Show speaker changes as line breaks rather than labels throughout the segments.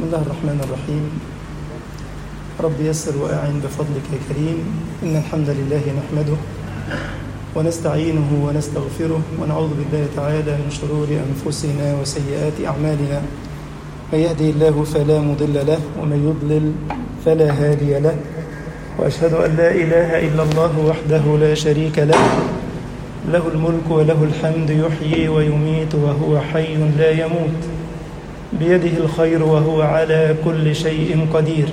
الله الرحمن الرحيم رب يسر وأعن بفضلك يا كريم إن الحمد لله نحمده ونستعينه ونستغفره ونعوذ بالله تعالى من شرور أنفسنا وسيئات أعمالنا من يهدي الله فلا مضل له ومن يضلل فلا هادي له وأشهد أن لا إله إلا الله وحده لا شريك له له الملك وله الحمد يحيي ويميت وهو حي لا يموت بيده الخير وهو على كل شيء قدير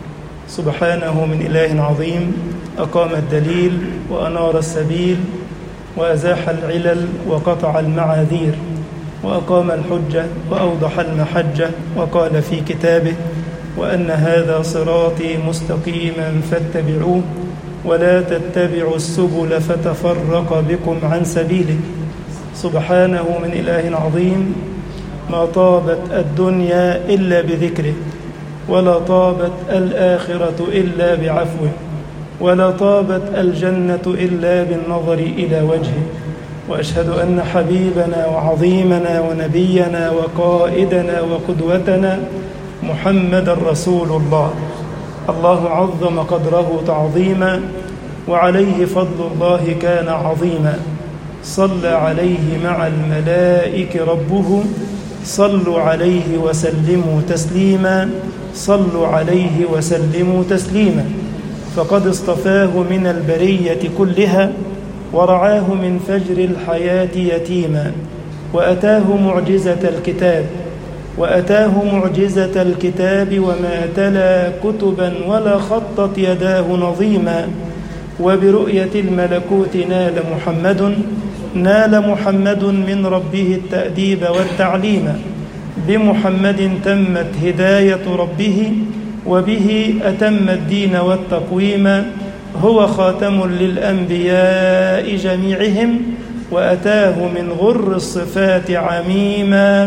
سبحانه من إله عظيم أقام الدليل وأنار السبيل وأزاح العلل وقطع المعاذير وأقام الحجة وأوضح المحجة وقال في كتابه وأن هذا صراطي مستقيما فاتبعوه ولا تتبعوا السبل فتفرق بكم عن سبيله سبحانه من إله عظيم ما طابت الدنيا إلا بذكره ولا طابت الآخرة إلا بعفوه ولا طابت الجنة إلا بالنظر إلى وجهه وأشهد أن حبيبنا وعظيمنا ونبينا وقائدنا وقدوتنا محمد رسول الله الله عظم قدره تعظيما وعليه فضل الله كان عظيما صلى عليه مع الملائك ربه صلوا عليه وسلموا تسليما صلوا عليه وسلموا تسليما فقد اصطفاه من البرية كلها ورعاه من فجر الحياة يتيما وأتاه معجزة الكتاب وأتاه معجزة الكتاب وما تلا كتبا ولا خطت يداه نظيما وبرؤية الملكوت نال محمد نال محمد من ربه التأديب والتعليم بمحمد تمت هداية ربه وبه أتم الدين والتقويم هو خاتم للأنبياء جميعهم وأتاه من غر الصفات عميما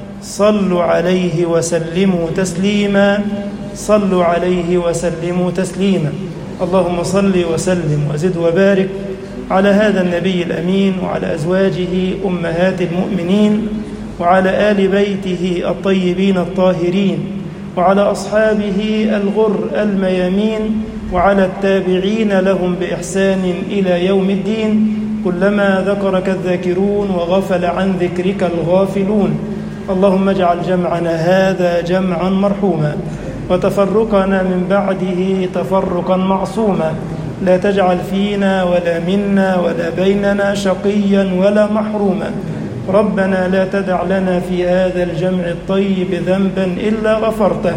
صلوا عليه وسلموا تسليما صلوا عليه وسلموا تسليما اللهم صل وسلم وزد وبارك على هذا النبي الأمين وعلى أزواجه أمهات المؤمنين وعلى آل بيته الطيبين الطاهرين وعلى أصحابه الغر الميامين وعلى التابعين لهم بإحسان إلى يوم الدين كلما ذكرك الذاكرون وغفل عن ذكرك الغافلون اللهم اجعل جمعنا هذا جمعا مرحوما وتفرقنا من بعده تفرقا معصوما لا تجعل فينا ولا منا ولا بيننا شقيا ولا محروما ربنا لا تدع لنا في هذا الجمع الطيب ذنبا إلا غفرته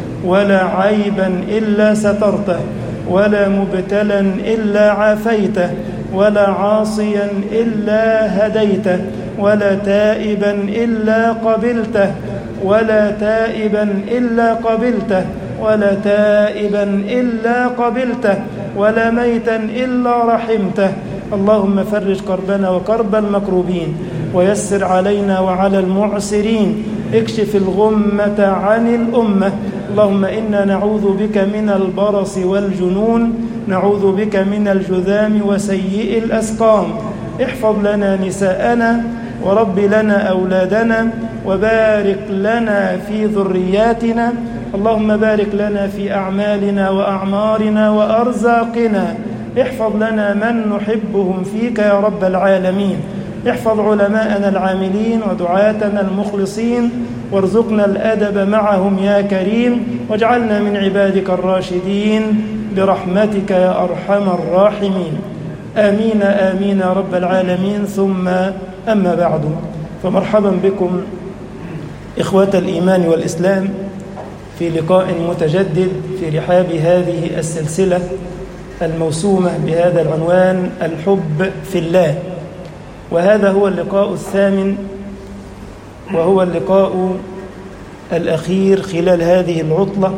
ولا عيبا إلا سترته ولا مبتلا إلا عافيته ولا عاصيا إلا هديته ولا تائبا إلا قبلته ولا تائبا إلا قبلته ولا تائبا إلا قبلته ولا ميتا إلا رحمته اللهم فرج كربنا وكرب المكروبين ويسر علينا وعلى المعسرين اكشف الغمة عن الأمة اللهم إنا نعوذ بك من البرص والجنون نعوذ بك من الجذام وسيء الأسقام احفظ لنا نساءنا ورب لنا أولادنا وبارك لنا في ذرياتنا اللهم بارك لنا في أعمالنا وأعمارنا وأرزاقنا احفظ لنا من نحبهم فيك يا رب العالمين احفظ علماءنا العاملين ودعاتنا المخلصين وارزقنا الأدب معهم يا كريم واجعلنا من عبادك الراشدين برحمتك يا أرحم الراحمين آمين آمين يا رب العالمين ثم أما بعد فمرحبا بكم إخوة الإيمان والإسلام في لقاء متجدد في رحاب هذه السلسلة الموسومة بهذا العنوان الحب في الله وهذا هو اللقاء الثامن وهو اللقاء الأخير خلال هذه العطلة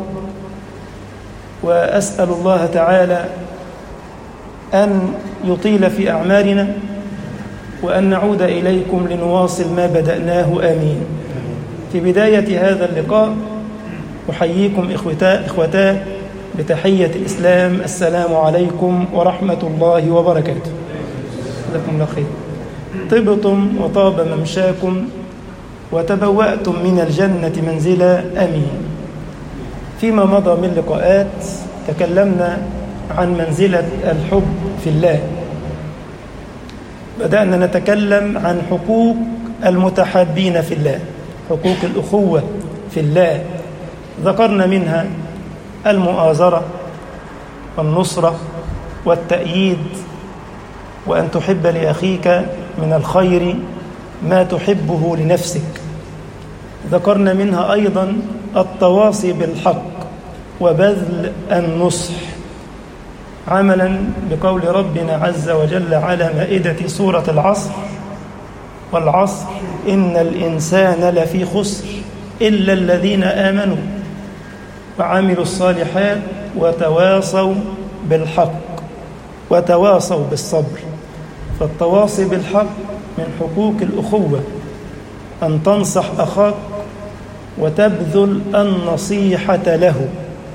وأسأل الله تعالى أن يطيل في أعمارنا وأن نعود إليكم لنواصل ما بدأناه آمين في بداية هذا اللقاء أحييكم إخوتا إخوتاه بتحية الإسلام السلام عليكم ورحمة الله وبركاته جزاكم الله خير طبتم وطاب ممشاكم وتبوأتم من الجنة منزلا أمين فيما مضى من لقاءات تكلمنا عن منزلة الحب في الله بدأنا نتكلم عن حقوق المتحابين في الله حقوق الأخوة في الله ذكرنا منها المؤازرة والنصرة والتأييد وأن تحب لأخيك من الخير ما تحبه لنفسك ذكرنا منها أيضا التواصي بالحق وبذل النصح عملا بقول ربنا عز وجل على مائدة سورة العصر والعصر إن الإنسان لفي خسر إلا الذين آمنوا وعملوا الصالحات وتواصوا بالحق وتواصوا بالصبر فالتواصي بالحق من حقوق الأخوة أن تنصح أخاك وتبذل النصيحة له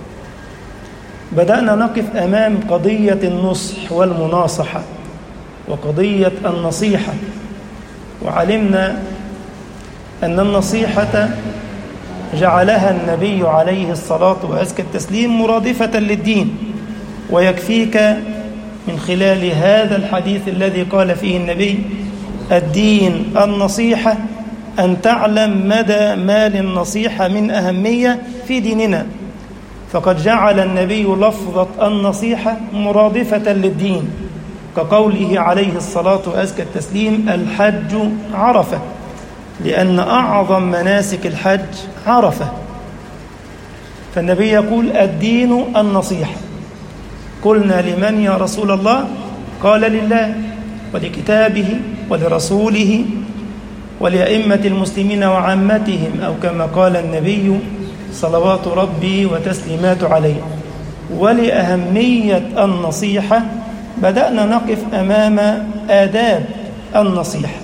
بدأنا نقف أمام قضية النصح والمناصحة وقضية النصيحة وعلمنا أن النصيحة جعلها النبي عليه الصلاة وأزكى التسليم مرادفة للدين ويكفيك من خلال هذا الحديث الذي قال فيه النبي الدين النصيحة أن تعلم مدى ما للنصيحة من أهمية في ديننا فقد جعل النبي لفظة النصيحة مرادفة للدين كقوله عليه الصلاة وأزكى التسليم الحج عرفة لأن أعظم مناسك الحج عرفة فالنبي يقول الدين النصيحة قلنا لمن يا رسول الله قال لله ولكتابه ولرسوله ولأئمة المسلمين وعامتهم أو كما قال النبي صلوات ربي وتسليمات عليه ولأهمية النصيحة بدأنا نقف أمام آداب النصيحة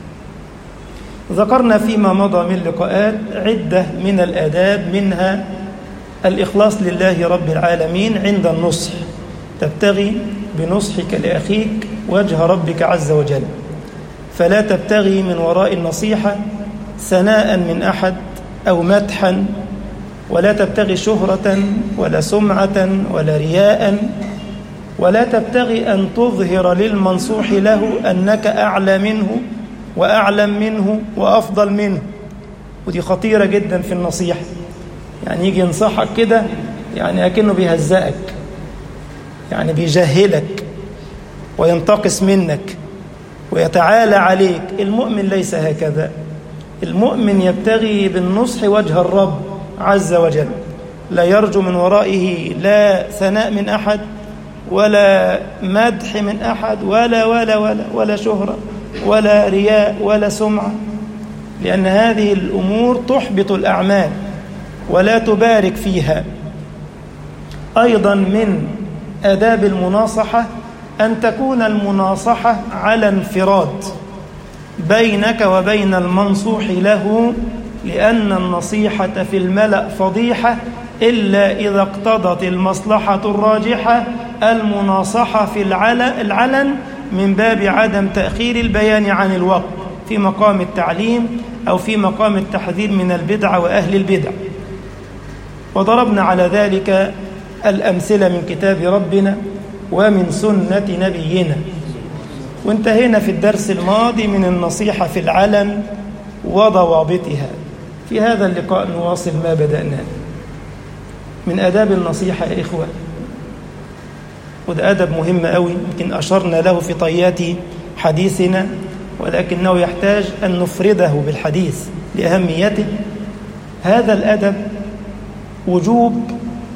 ذكرنا فيما مضى من لقاءات عدة من الآداب منها الإخلاص لله رب العالمين عند النصح تبتغي بنصحك لأخيك وجه ربك عز وجل فلا تبتغي من وراء النصيحة ثناء من أحد أو مدحا ولا تبتغي شهرة ولا سمعة ولا رياء ولا تبتغي أن تظهر للمنصوح له أنك أعلى منه وأعلم منه وأفضل منه ودي خطيرة جدا في النصيحة يعني يجي ينصحك كده يعني أكنه بيهزأك يعني بيجهلك وينتقص منك ويتعالى عليك المؤمن ليس هكذا المؤمن يبتغي بالنصح وجه الرب عز وجل لا يرجو من ورائه لا ثناء من أحد ولا مدح من أحد ولا ولا ولا ولا شهرة ولا رياء ولا سمعة لأن هذه الأمور تحبط الأعمال ولا تبارك فيها أيضا من آداب المناصحة أن تكون المناصحة على انفراد بينك وبين المنصوح له لأن النصيحة في الملأ فضيحة إلا إذا اقتضت المصلحة الراجحة المناصحة في العلن من باب عدم تأخير البيان عن الوقت في مقام التعليم أو في مقام التحذير من البدع وأهل البدع وضربنا على ذلك الأمثلة من كتاب ربنا ومن سنة نبينا وانتهينا في الدرس الماضي من النصيحة في العلن وضوابطها في هذا اللقاء نواصل ما بدأناه من آداب النصيحة يا إخوة وده أدب مهم قوي يمكن أشرنا له في طيات حديثنا ولكنه يحتاج أن نفرده بالحديث لأهميته هذا الأدب وجوب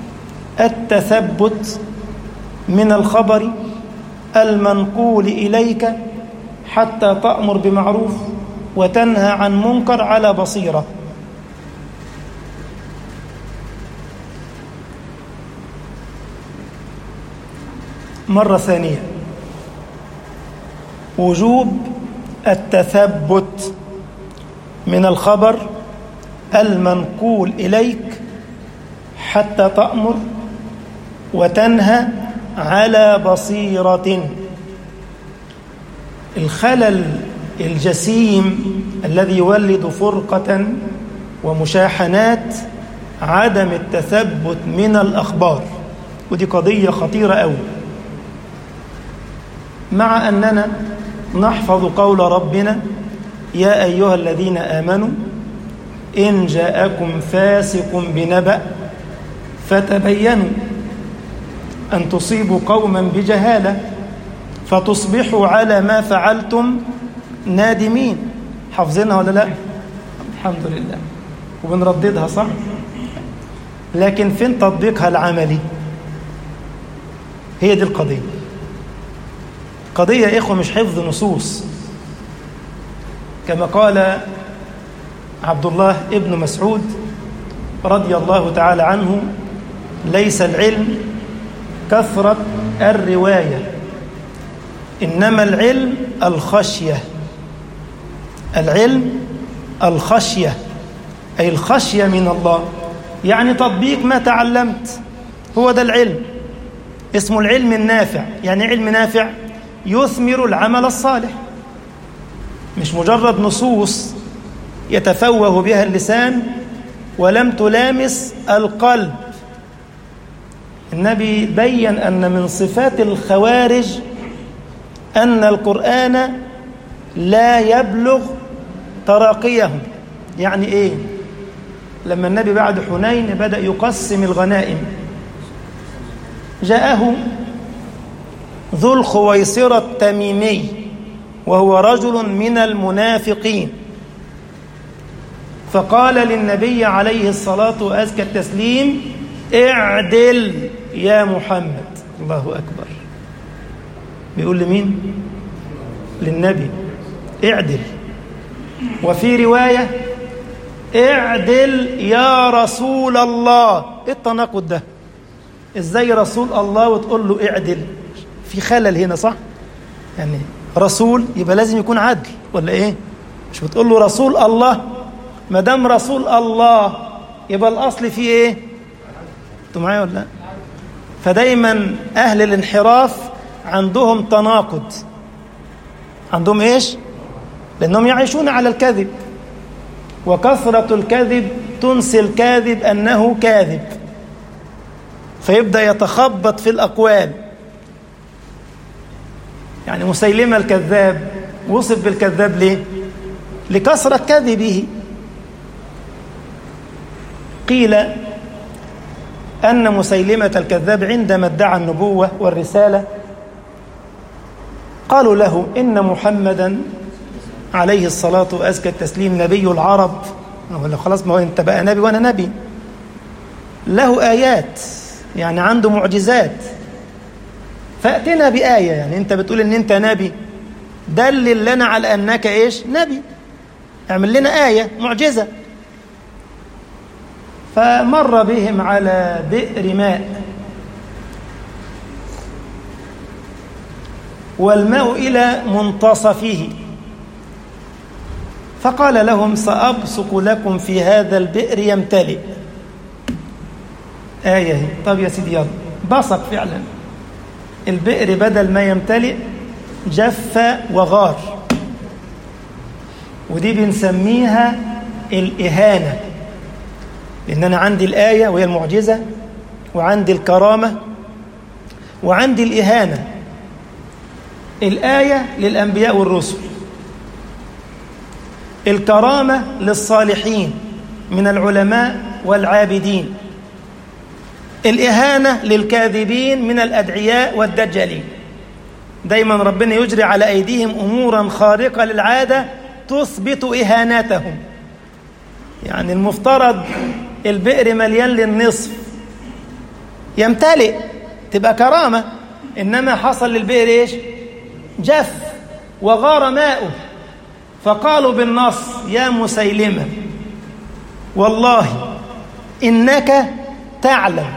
التثبت من الخبر المنقول إليك حتى تأمر بمعروف وتنهى عن منكر على بصيرة مرة ثانية وجوب التثبت من الخبر المنقول إليك حتى تأمر وتنهى على بصيرة الخلل الجسيم الذي يولد فرقة ومشاحنات عدم التثبت من الأخبار ودي قضية خطيرة أوي مع أننا نحفظ قول ربنا يا أيها الذين آمنوا إن جاءكم فاسق بنبأ فتبينوا أن تصيبوا قوما بجهالة فتصبحوا على ما فعلتم نادمين حافظينها ولا لا الحمد لله وبنرددها صح لكن فين تطبيقها العملي هي دي القضية قضية يا إخوة مش حفظ نصوص كما قال عبد الله ابن مسعود رضي الله تعالى عنه ليس العلم كثرة الرواية إنما العلم الخشية العلم الخشية أي الخشية من الله يعني تطبيق ما تعلمت هو ده العلم اسمه العلم النافع يعني علم نافع يثمر العمل الصالح مش مجرد نصوص يتفوه بها اللسان ولم تلامس القلب النبي بين أن من صفات الخوارج أن القرآن لا يبلغ تراقيهم يعني إيه لما النبي بعد حنين بدأ يقسم الغنائم جاءه ذو الخويصرة التميمي وهو رجل من المنافقين فقال للنبي عليه الصلاة وأزكى التسليم اعدل يا محمد الله أكبر بيقول لمين للنبي اعدل وفي رواية اعدل يا رسول الله ايه التناقض ده ازاي رسول الله وتقول له اعدل في خلل هنا صح يعني رسول يبقى لازم يكون عدل ولا ايه مش بتقول له رسول الله ما دام رسول الله يبقى الاصل فيه ايه انتوا معايا ولا لا فدايما اهل الانحراف عندهم تناقض عندهم ايش لانهم يعيشون على الكذب وكثرة الكذب تنسي الكاذب أنه كاذب فيبدأ يتخبط في الأقوال يعني مسيلمة الكذاب وصف بالكذاب ليه لكثرة كذبه قيل أن مسيلمة الكذاب عندما ادعى النبوة والرسالة قالوا له إن محمدا عليه الصلاة وأزكى التسليم نبي العرب ولا خلاص ما هو أنت بقى نبي وأنا نبي له آيات يعني عنده معجزات فأتنا بآية يعني أنت بتقول إن أنت نبي دلل لنا على أنك إيش نبي اعمل لنا آية معجزة فمر بهم على بئر ماء والماء إلى منتصفه فقال لهم سأبصق لكم في هذا البئر يمتلئ آية هي طب يا سيدي يلا بصق فعلا البئر بدل ما يمتلئ جف وغار ودي بنسميها الإهانة لأن أنا عندي الآية وهي المعجزة وعندي الكرامة وعندي الإهانة الآية للأنبياء والرسل الكرامة للصالحين من العلماء والعابدين الإهانة للكاذبين من الأدعياء والدجالين دايما ربنا يجري على أيديهم أمورا خارقة للعادة تثبت إهانتهم يعني المفترض البئر مليان للنصف يمتلئ تبقى كرامة إنما حصل للبئر إيش جف وغار ماؤه فقالوا بالنص يا مسيلمة والله إنك تعلم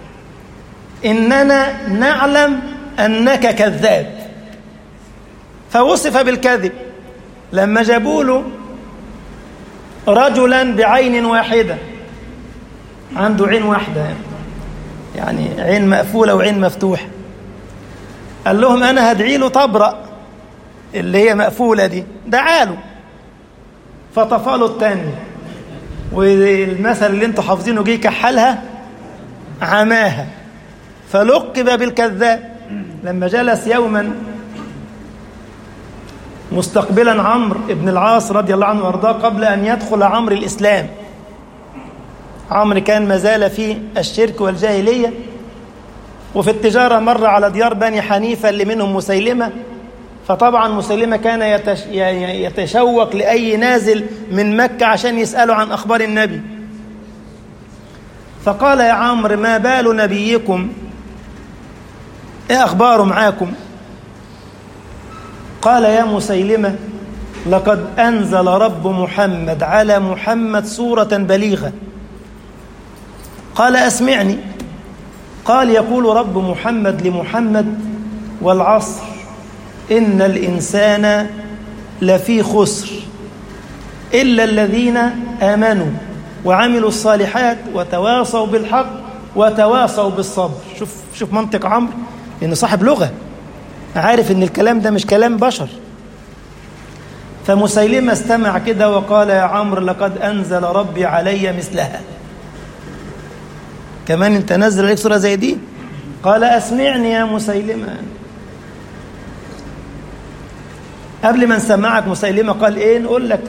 إننا نعلم أنك كذاب فوصف بالكذب لما جابوا له رجلا بعين واحدة عنده عين واحدة يعني عين مقفولة وعين مفتوحة قال لهم أنا هدعي له تبرأ اللي هي مقفولة دي دعاله فطفاله التاني والمثل اللي انتوا حافظينه جه كحلها عماها فلقب بالكذاب لما جلس يوما مستقبلا عمرو بن العاص رضي الله عنه وارضاه قبل ان يدخل عمرو الاسلام عمرو كان ما زال في الشرك والجاهليه وفي التجاره مر على ديار بني حنيفه اللي منهم مسيلمه فطبعا مسيلمه كان يتش يتشوق لاي نازل من مكه عشان يساله عن اخبار النبي فقال يا عمرو ما بال نبيكم ايه اخباره معاكم قال يا مسيلمه لقد انزل رب محمد على محمد سوره بليغه قال اسمعني قال يقول رب محمد لمحمد والعصر ان الانسان لفي خسر الا الذين امنوا وعملوا الصالحات وتواصوا بالحق وتواصوا بالصبر شوف شوف منطق عمرو لأنه صاحب لغة عارف إن الكلام ده مش كلام بشر فمسيلمة استمع كده وقال يا عمرو لقد أنزل ربي علي مثلها كمان أنت نزل عليك سورة زي دي قال أسمعني يا مسيلمة قبل ما نسمعك مسيلمة قال إيه نقول لك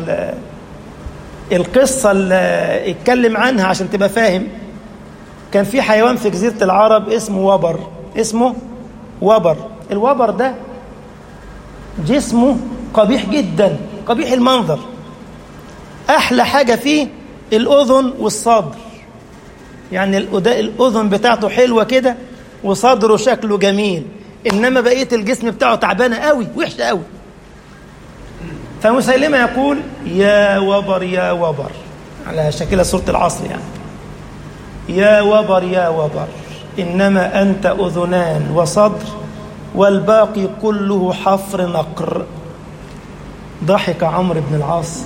القصة اللي اتكلم عنها عشان تبقى فاهم كان في حيوان في جزيرة العرب اسمه وبر اسمه وبر الوبر ده جسمه قبيح جدا قبيح المنظر أحلى حاجة فيه الأذن والصدر يعني الأذن بتاعته حلوة كده وصدره شكله جميل إنما بقية الجسم بتاعه تعبانة قوي وحشة قوي فمسيلمة يقول يا وبر يا وبر على شكلها سورة العصر يعني يا وبر يا وبر إنما أنت أذنان وصدر والباقي كله حفر نقر ضحك عمرو بن العاص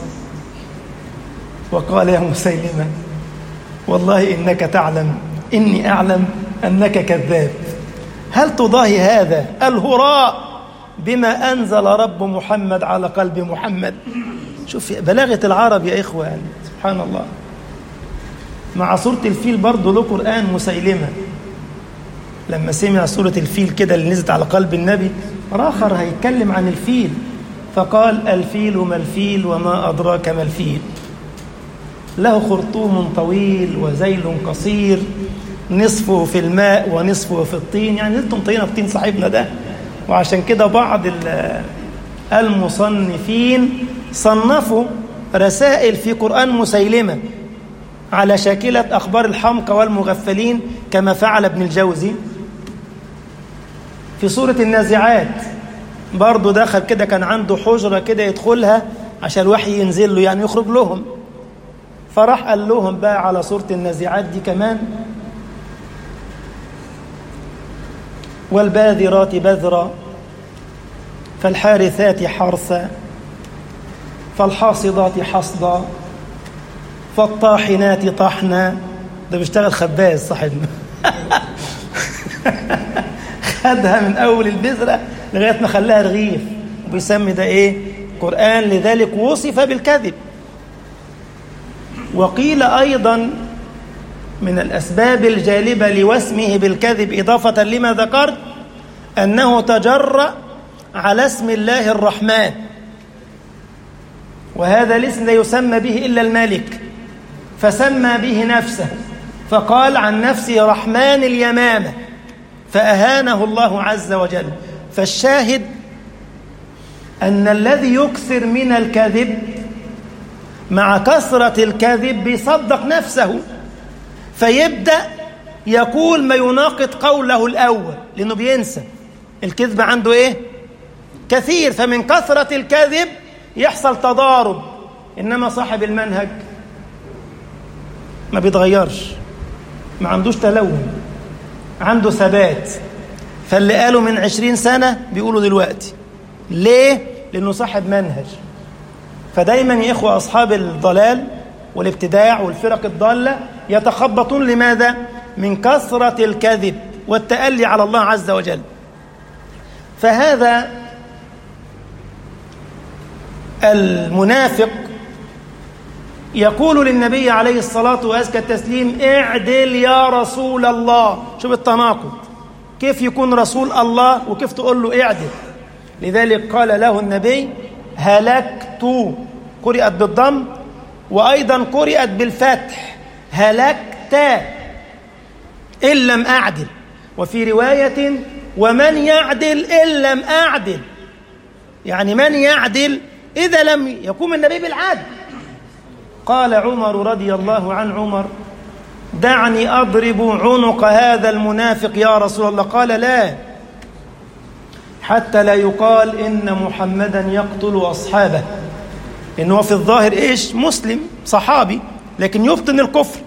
وقال يا مسيلمة والله إنك تعلم إني أعلم أنك كذاب هل تضاهي هذا الهراء بما أنزل رب محمد على قلب محمد شوف بلاغة العرب يا إخوة يعني سبحان الله مع سورة الفيل برضه له قرآن مسيلمة لما سمع سورة الفيل كده اللي نزلت على قلب النبي راخر هيتكلم عن الفيل فقال الفيل ما الفيل وما أدراك ما الفيل له خرطوم طويل وزيل قصير نصفه في الماء ونصفه في الطين يعني انتم طينة في طين صاحبنا ده وعشان كده بعض المصنفين صنفوا رسائل في قرآن مسيلمة على شاكلة أخبار الحمقى والمغفلين كما فعل ابن الجوزي في سورة النازعات برضه دخل كده كان عنده حجرة كده يدخلها عشان الوحي ينزل له يعني يخرج لهم فراح قال لهم بقى على سورة النازعات دي كمان والباذرات بذرا فالحارثات حرثا فالحاصدات حصدا فالطاحنات طحنا ده بيشتغل خباز صاحبنا خدها من اول البذره لغايه ما خلاها رغيف وبيسمي ده ايه قران لذلك وصف بالكذب وقيل ايضا من الاسباب الجالبه لوسمه بالكذب اضافه لما ذكرت انه تجرأ على اسم الله الرحمن وهذا الاسم لا يسمى به الا الملك فسمى به نفسه فقال عن نفسه رحمن اليمامه فأهانه الله عز وجل فالشاهد أن الذي يكثر من الكذب مع كثرة الكذب بيصدق نفسه فيبدأ يقول ما يناقض قوله الأول لأنه بينسى الكذب عنده إيه؟ كثير فمن كثرة الكذب يحصل تضارب إنما صاحب المنهج ما بيتغيرش ما عندوش تلون عنده ثبات فاللي قاله من عشرين سنة بيقولوا دلوقتي ليه؟ لأنه صاحب منهج فدايما يا إخوة أصحاب الضلال والابتداع والفرق الضالة يتخبطون لماذا؟ من كثرة الكذب والتألي على الله عز وجل فهذا يقول للنبي عليه الصلاة وأزكى التسليم اعدل يا رسول الله شوف التناقض كيف يكون رسول الله وكيف تقول له اعدل لذلك قال له النبي هلكت قرئت بالضم وأيضا قرئت بالفتح هلكت إن لم أعدل وفي رواية ومن يعدل إن لم أعدل يعني من يعدل إذا لم يقوم النبي بالعدل قال عمر رضي الله عن عمر دعني أضرب عنق هذا المنافق يا رسول الله قال لا حتى لا يقال إن محمدا يقتل أصحابه إنه في الظاهر إيش مسلم صحابي لكن يبطن الكفر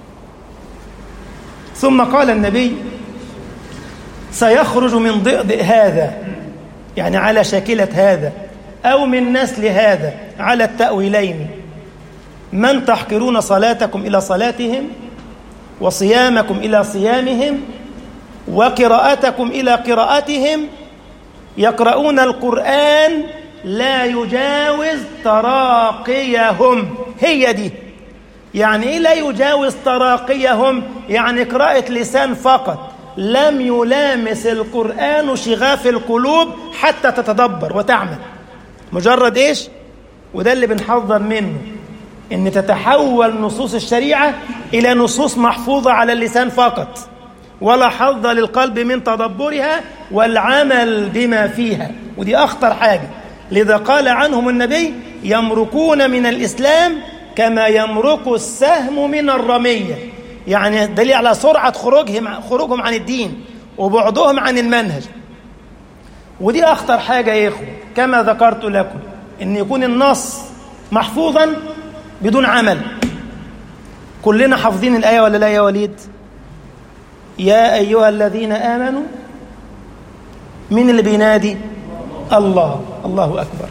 ثم قال النبي سيخرج من ضئضئ هذا يعني على شاكلة هذا أو من نسل هذا على التأويلين من تحقرون صلاتكم إلى صلاتهم وصيامكم إلى صيامهم وقراءتكم إلى قراءتهم يقرؤون القرآن لا يجاوز تراقيهم هي دي يعني إيه لا يجاوز تراقيهم يعني قراءة لسان فقط لم يلامس القرآن شغاف القلوب حتى تتدبر وتعمل مجرد إيش وده اللي بنحذر منه ان تتحول نصوص الشريعه الى نصوص محفوظه على اللسان فقط ولا حظ للقلب من تدبرها والعمل بما فيها ودي اخطر حاجه لذا قال عنهم النبي يمرقون من الاسلام كما يمرق السهم من الرميه يعني دليل على سرعه خروجهم خروجهم عن الدين وبعدهم عن المنهج ودي اخطر حاجه يا اخوه كما ذكرت لكم ان يكون النص محفوظا بدون عمل كلنا حافظين الآية ولا لا يا وليد يا أيها الذين آمنوا مين اللي بينادي الله الله أكبر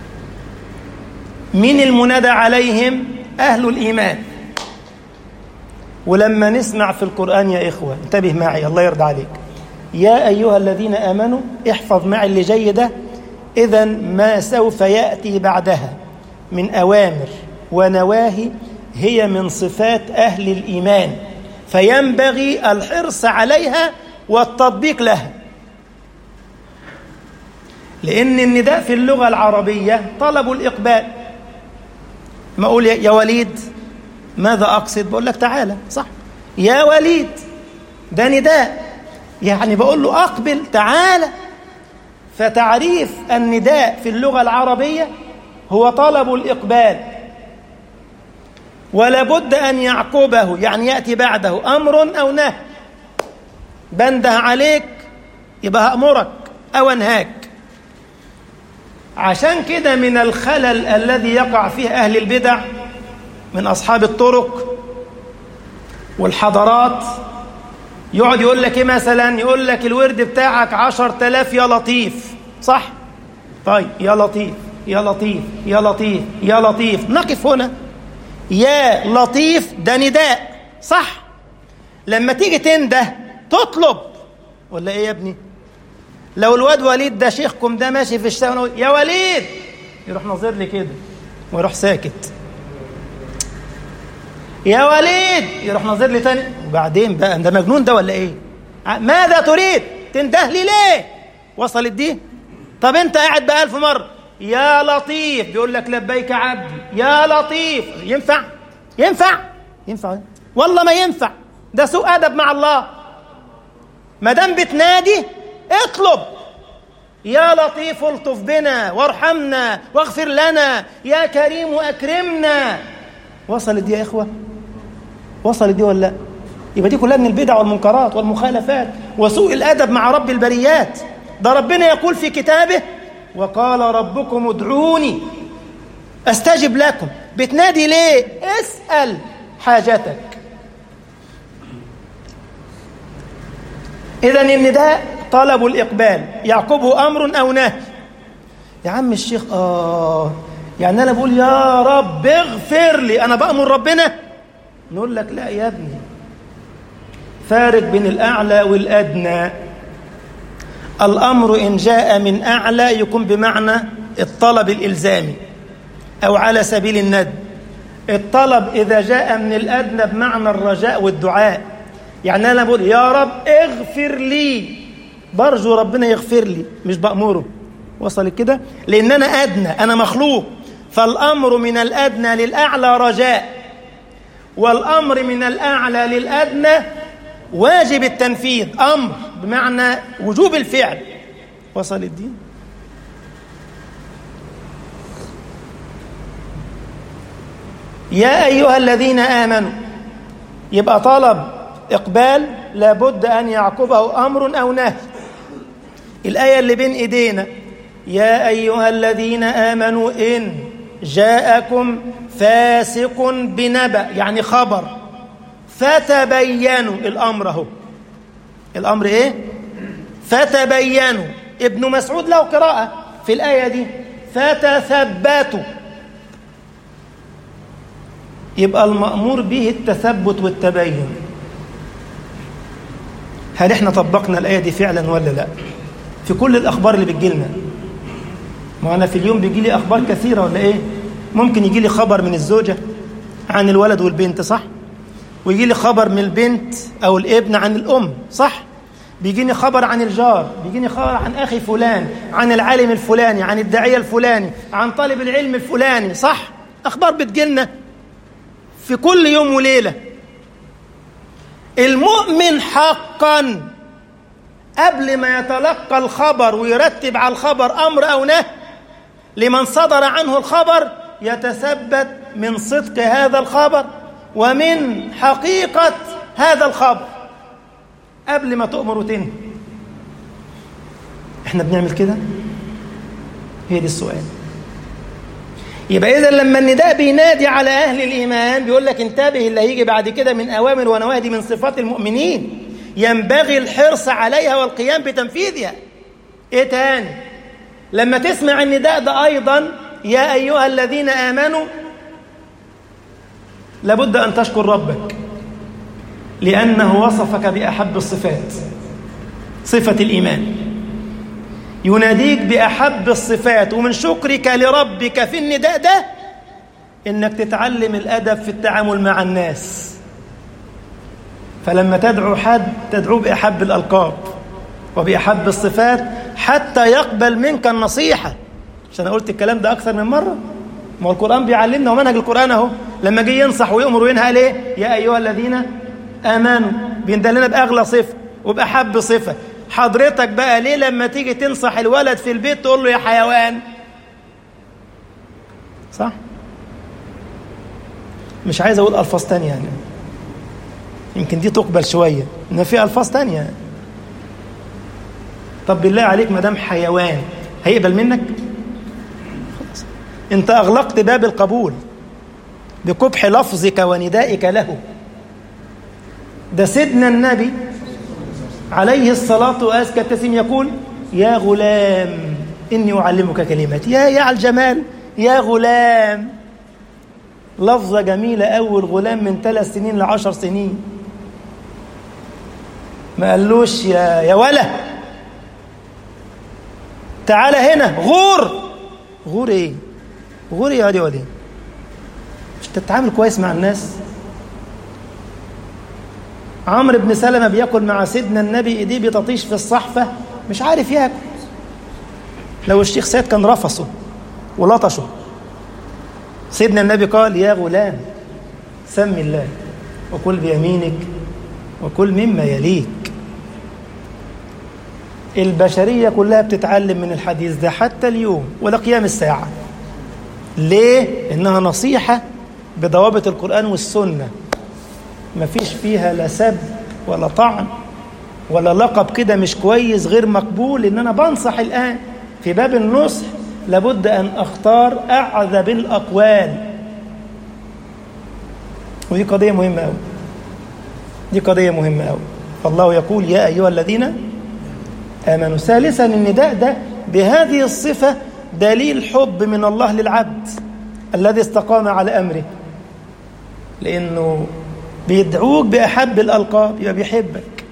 مين المنادى عليهم أهل الإيمان ولما نسمع في القرآن يا إخوة انتبه معي الله يرضى عليك يا أيها الذين آمنوا احفظ معي اللي جيدة إذا ما سوف يأتي بعدها من أوامر ونواهي هي من صفات أهل الإيمان فينبغي الحرص عليها والتطبيق لها لأن النداء في اللغة العربية طلب الإقبال ما أقول يا وليد ماذا أقصد بقول لك تعالى صح يا وليد ده نداء يعني بقول له أقبل تعالى فتعريف النداء في اللغة العربية هو طلب الإقبال ولا بد أن يعقبه يعني يأتي بعده أمر أو نهي بنده عليك يبقى هأمرك أو أنهاك عشان كده من الخلل الذي يقع فيه أهل البدع من أصحاب الطرق والحضارات يقعد يقول لك إيه مثلا يقول لك الورد بتاعك عشر تلاف يا لطيف صح طيب يا لطيف يا لطيف يا لطيف يا لطيف نقف هنا يا لطيف ده نداء صح لما تيجي تنده تطلب ولا ايه يا ابني لو الواد وليد ده شيخكم ده ماشي في الشارع يا وليد يروح ناظر لي كده ويروح ساكت يا وليد يروح ناظر لي تاني وبعدين بقى ده مجنون ده ولا ايه ماذا تريد تنده لي ليه وصلت دي طب انت قاعد بألف مرة يا لطيف بيقول لك لبيك عبدي يا لطيف ينفع ينفع ينفع والله ما ينفع ده سوء ادب مع الله ما دام بتنادي اطلب يا لطيف الطف بنا وارحمنا واغفر لنا يا كريم اكرمنا وصلت دي يا اخوه وصلت دي ولا لا يبقى دي كلها من البدع والمنكرات والمخالفات وسوء الادب مع رب البريات ده ربنا يقول في كتابه وقال ربكم ادعوني استجب لكم بتنادي ليه اسال حاجتك اذا النداء طلب الاقبال يعقبه امر او نهي يا عم الشيخ اه يعني انا بقول يا رب اغفر لي انا بامر ربنا نقول لك لا يا ابني فارق بين الاعلى والادنى الأمر إن جاء من أعلى يكون بمعنى الطلب الإلزامي أو على سبيل الند الطلب إذا جاء من الأدنى بمعنى الرجاء والدعاء يعني أنا بقول يا رب اغفر لي برجو ربنا يغفر لي مش بأمره وصل كده لأن أنا أدنى أنا مخلوق فالأمر من الأدنى للأعلى رجاء والأمر من الأعلى للأدنى واجب التنفيذ أمر بمعنى وجوب الفعل وصل الدين يا أيها الذين آمنوا يبقى طلب إقبال لابد أن يعقبه أمر أو نهي الآية اللي بين إيدينا يا أيها الذين آمنوا إن جاءكم فاسق بنبأ يعني خبر فتبينوا الأمر أهو الأمر إيه؟ فتبينوا ابن مسعود له قراءة في الآية دي فتثبتوا يبقى المأمور به التثبت والتبين هل احنا طبقنا الآية دي فعلا ولا لا في كل الأخبار اللي بتجيلنا ما أنا في اليوم بيجي لي أخبار كثيرة ولا إيه ممكن يجي لي خبر من الزوجة عن الولد والبنت صح ويجي لي خبر من البنت أو الابن عن الأم صح بيجيني خبر عن الجار بيجيني خبر عن أخي فلان عن العالم الفلاني عن الداعية الفلاني عن طالب العلم الفلاني صح أخبار بتجيلنا في كل يوم وليلة المؤمن حقا قبل ما يتلقى الخبر ويرتب على الخبر أمر أو نهي لمن صدر عنه الخبر يتثبت من صدق هذا الخبر ومن حقيقة هذا الخبر قبل ما تؤمر وتنهي احنا بنعمل كده هي دي السؤال يبقى إذا لما النداء بينادي على أهل الإيمان بيقول لك انتبه اللي هيجي بعد كده من أوامر ونواهي دي من صفات المؤمنين ينبغي الحرص عليها والقيام بتنفيذها إيه تاني لما تسمع النداء ده أيضا يا أيها الذين آمنوا لابد أن تشكر ربك لأنه وصفك بأحب الصفات صفة الإيمان يناديك بأحب الصفات ومن شكرك لربك في النداء ده إنك تتعلم الأدب في التعامل مع الناس فلما تدعو حد تدعو بأحب الألقاب وبأحب الصفات حتى يقبل منك النصيحة عشان قلت الكلام ده أكثر من مرة ما هو القرآن بيعلمنا ومنهج القرآن أهو لما جه ينصح ويأمر وينهى ليه يا أيها الذين آمنوا بيندلنا بأغلى صفة وبأحب صفة حضرتك بقى ليه لما تيجي تنصح الولد في البيت تقول له يا حيوان صح مش عايز اقول الفاظ تانية يعني يمكن دي تقبل شويه ان في الفاظ تانية طب بالله عليك ما دام حيوان هيقبل منك خلاص انت اغلقت باب القبول بقبح لفظك وندائك له ده سيدنا النبي عليه الصلاة وأزكى التسليم يقول يا غلام إني أعلمك كلمات يا يا على الجمال يا غلام لفظة جميلة أول غلام من ثلاث سنين لعشر سنين ما قالوش يا يا ولا تعالى هنا غور غور ايه غور ايه يا واد يا واد مش تتعامل كويس مع الناس عمرو بن سلمة بياكل مع سيدنا النبي ايديه بتطيش في الصحفة مش عارف ياكل لو الشيخ سيد كان رفصه ولطشه سيدنا النبي قال يا غلام سم الله وكل بيمينك وكل مما يليك البشرية كلها بتتعلم من الحديث ده حتى اليوم ولا قيام الساعة ليه؟ إنها نصيحة بضوابط القرآن والسنة ما فيش فيها لا سب ولا طعن ولا لقب كده مش كويس غير مقبول ان انا بنصح الان في باب النصح لابد ان اختار اعذب الاقوال ودي قضيه مهمه قوي دي قضيه مهمه قوي فالله يقول يا ايها الذين امنوا ثالثا النداء ده بهذه الصفه دليل حب من الله للعبد الذي استقام على امره لانه بيدعوك بأحب الألقاب يبقى بيحبك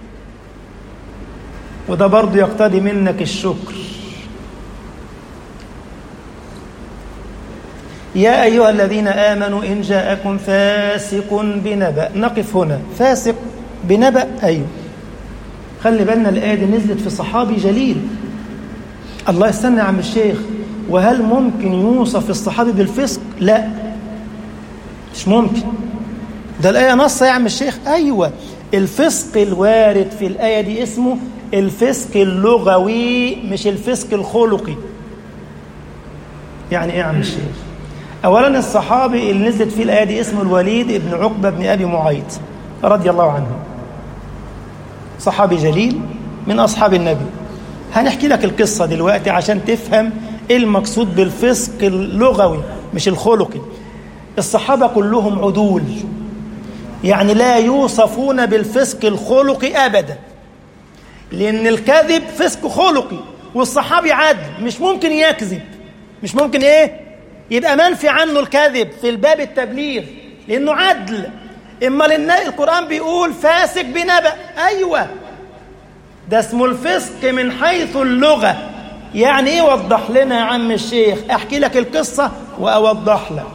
وده برضه يقتضي منك الشكر يا أيها الذين آمنوا إن جاءكم فاسق بنبأ نقف هنا فاسق بنبأ أيوه خلي بالنا الآية دي نزلت في صحابي جليل الله يستنى يا عم الشيخ وهل ممكن يوصف الصحابي بالفسق؟ لا مش ممكن ده الآية نص يا عم الشيخ أيوة الفسق الوارد في الآية دي اسمه الفسق اللغوي مش الفسق الخلقي يعني إيه يا عم الشيخ أولا الصحابي اللي نزلت فيه الآية دي اسمه الوليد بن عقبة بن أبي معيط رضي الله عنه صحابي جليل من أصحاب النبي هنحكي لك القصة دلوقتي عشان تفهم إيه المقصود بالفسق اللغوي مش الخلقي الصحابة كلهم عدول يعني لا يوصفون بالفسق الخلقي أبدا لأن الكذب فسق خلقي والصحابي عدل مش ممكن يكذب مش ممكن إيه يبقى منفي عنه الكذب في الباب التبليغ لأنه عدل إما لأن القرآن بيقول فاسق بنبأ أيوة ده اسمه الفسق من حيث اللغة يعني إيه وضح لنا يا عم الشيخ أحكي لك القصة وأوضح لك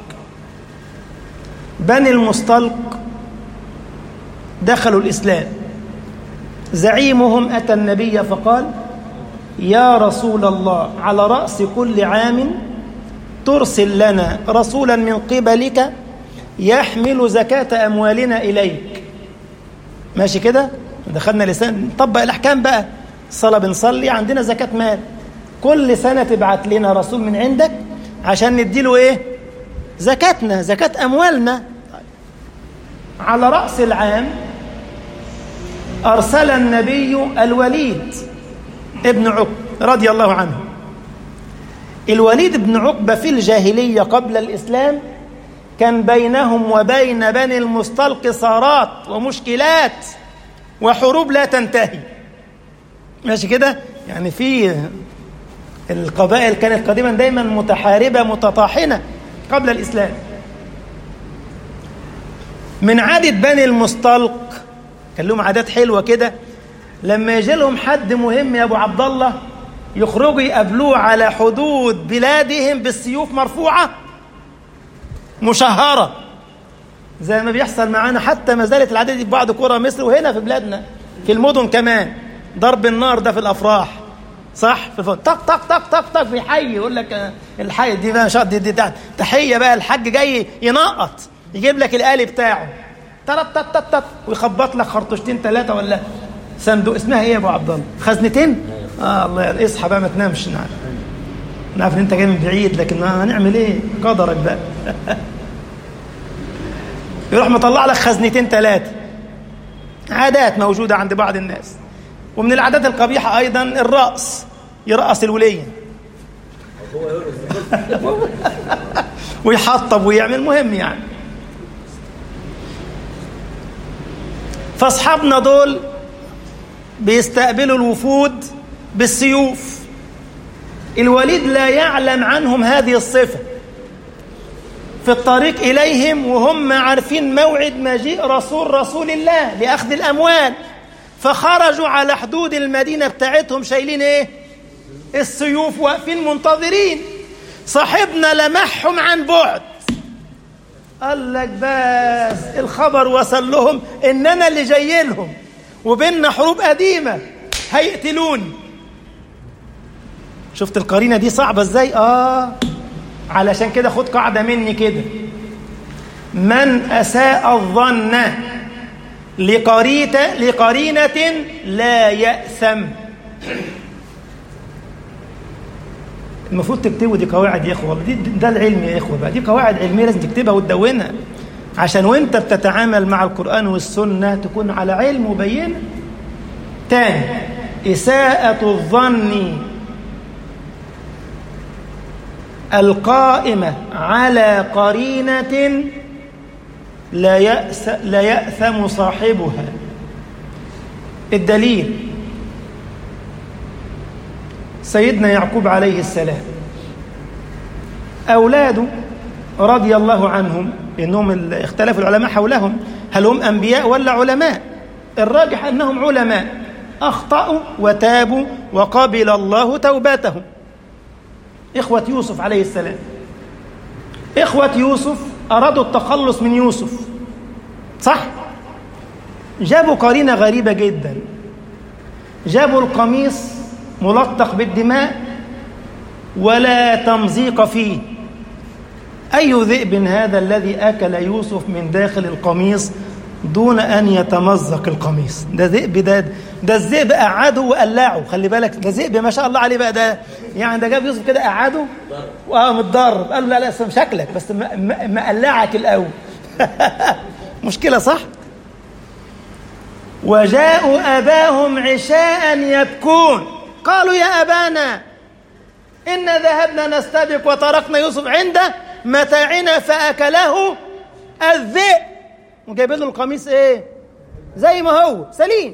بني المصطلق دخلوا الإسلام زعيمهم أتى النبي فقال يا رسول الله على رأس كل عام ترسل لنا رسولا من قبلك يحمل زكاة أموالنا إليك ماشي كده دخلنا لسان نطبق الأحكام بقى الصلاة بنصلي عندنا زكاة مال كل سنة تبعت لنا رسول من عندك عشان نديله إيه زكاتنا زكاة أموالنا على رأس العام أرسل النبي الوليد ابن عقبة رضي الله عنه الوليد بن عقبة في الجاهلية قبل الإسلام كان بينهم وبين بني المصطلق صارات ومشكلات وحروب لا تنتهي ماشي كده يعني في القبائل كانت قديما دايما متحاربة متطاحنة قبل الإسلام من عادة بني المصطلق كان لهم عادات حلوة كده لما يجي لهم حد مهم يا أبو عبد الله يخرجوا يقابلوه على حدود بلادهم بالسيوف مرفوعة مشهرة زي ما بيحصل معانا حتى ما زالت العادة دي في بعض قرى مصر وهنا في بلادنا في المدن كمان ضرب النار ده في الأفراح صح في الفن طق طق طق طق طق في حي يقول لك الحي دي بقى شط دي, دي, دي تحية بقى الحاج جاي ينقط يجيب لك الآلي بتاعه تلت تت تت تت ويخبط لك خرطوشتين ثلاثة ولا صندوق اسمها ايه يا ابو عبد الله؟ خزنتين؟ اه الله اصحى بقى ما تنامش نعرف نعرف ان انت جاي من بعيد لكن هنعمل ايه؟ قدرك بقى يروح مطلع لك خزنتين ثلاثة عادات موجودة عند بعض الناس ومن العادات القبيحة أيضا الرأس يرأس الولية ويحطب ويعمل مهم يعني فاصحابنا دول بيستقبلوا الوفود بالسيوف الوليد لا يعلم عنهم هذه الصفة في الطريق إليهم وهم عارفين موعد مجيء رسول رسول الله لأخذ الأموال فخرجوا على حدود المدينة بتاعتهم شايلين إيه السيوف واقفين منتظرين صاحبنا لمحهم عن بعد قال لك بس الخبر وصل لهم ان انا اللي جاي لهم وبيننا حروب قديمه هيقتلوني شفت القرينه دي صعبه ازاي اه علشان كده خد قاعده مني كده من اساء الظن لقريته لقرينه لا ياثم المفروض تكتبوا دي قواعد يا اخوه دي ده العلم يا اخوه بقى دي قواعد علميه لازم تكتبها وتدونها عشان وانت بتتعامل مع القران والسنه تكون على علم وبينه تاني اساءه الظن القائمه على قرينه لا يأس لا يأثم صاحبها الدليل سيدنا يعقوب عليه السلام أولاده رضي الله عنهم إنهم اختلف العلماء حولهم هل هم أنبياء ولا علماء الراجح أنهم علماء أخطأوا وتابوا وقبل الله توباتهم إخوة يوسف عليه السلام إخوة يوسف أرادوا التخلص من يوسف صح؟ جابوا قرينة غريبة جدا جابوا القميص ملطخ بالدماء ولا تمزيق فيه أي ذئب هذا الذي أكل يوسف من داخل القميص دون أن يتمزق القميص ده ذئب ده ده الذئب قعده وقلعه خلي بالك ده ذئب ما شاء الله عليه بقى ده يعني ده جاب يوسف كده قعده واه متضرب قال له لا لا اسم شكلك بس مقلعك الأول مشكلة صح؟ وجاءوا أباهم عشاء يبكون قالوا يا أبانا إن ذهبنا نستبق وتركنا يوسف عند متاعنا فأكله الذئب وجايبين له القميص إيه زي ما هو سليم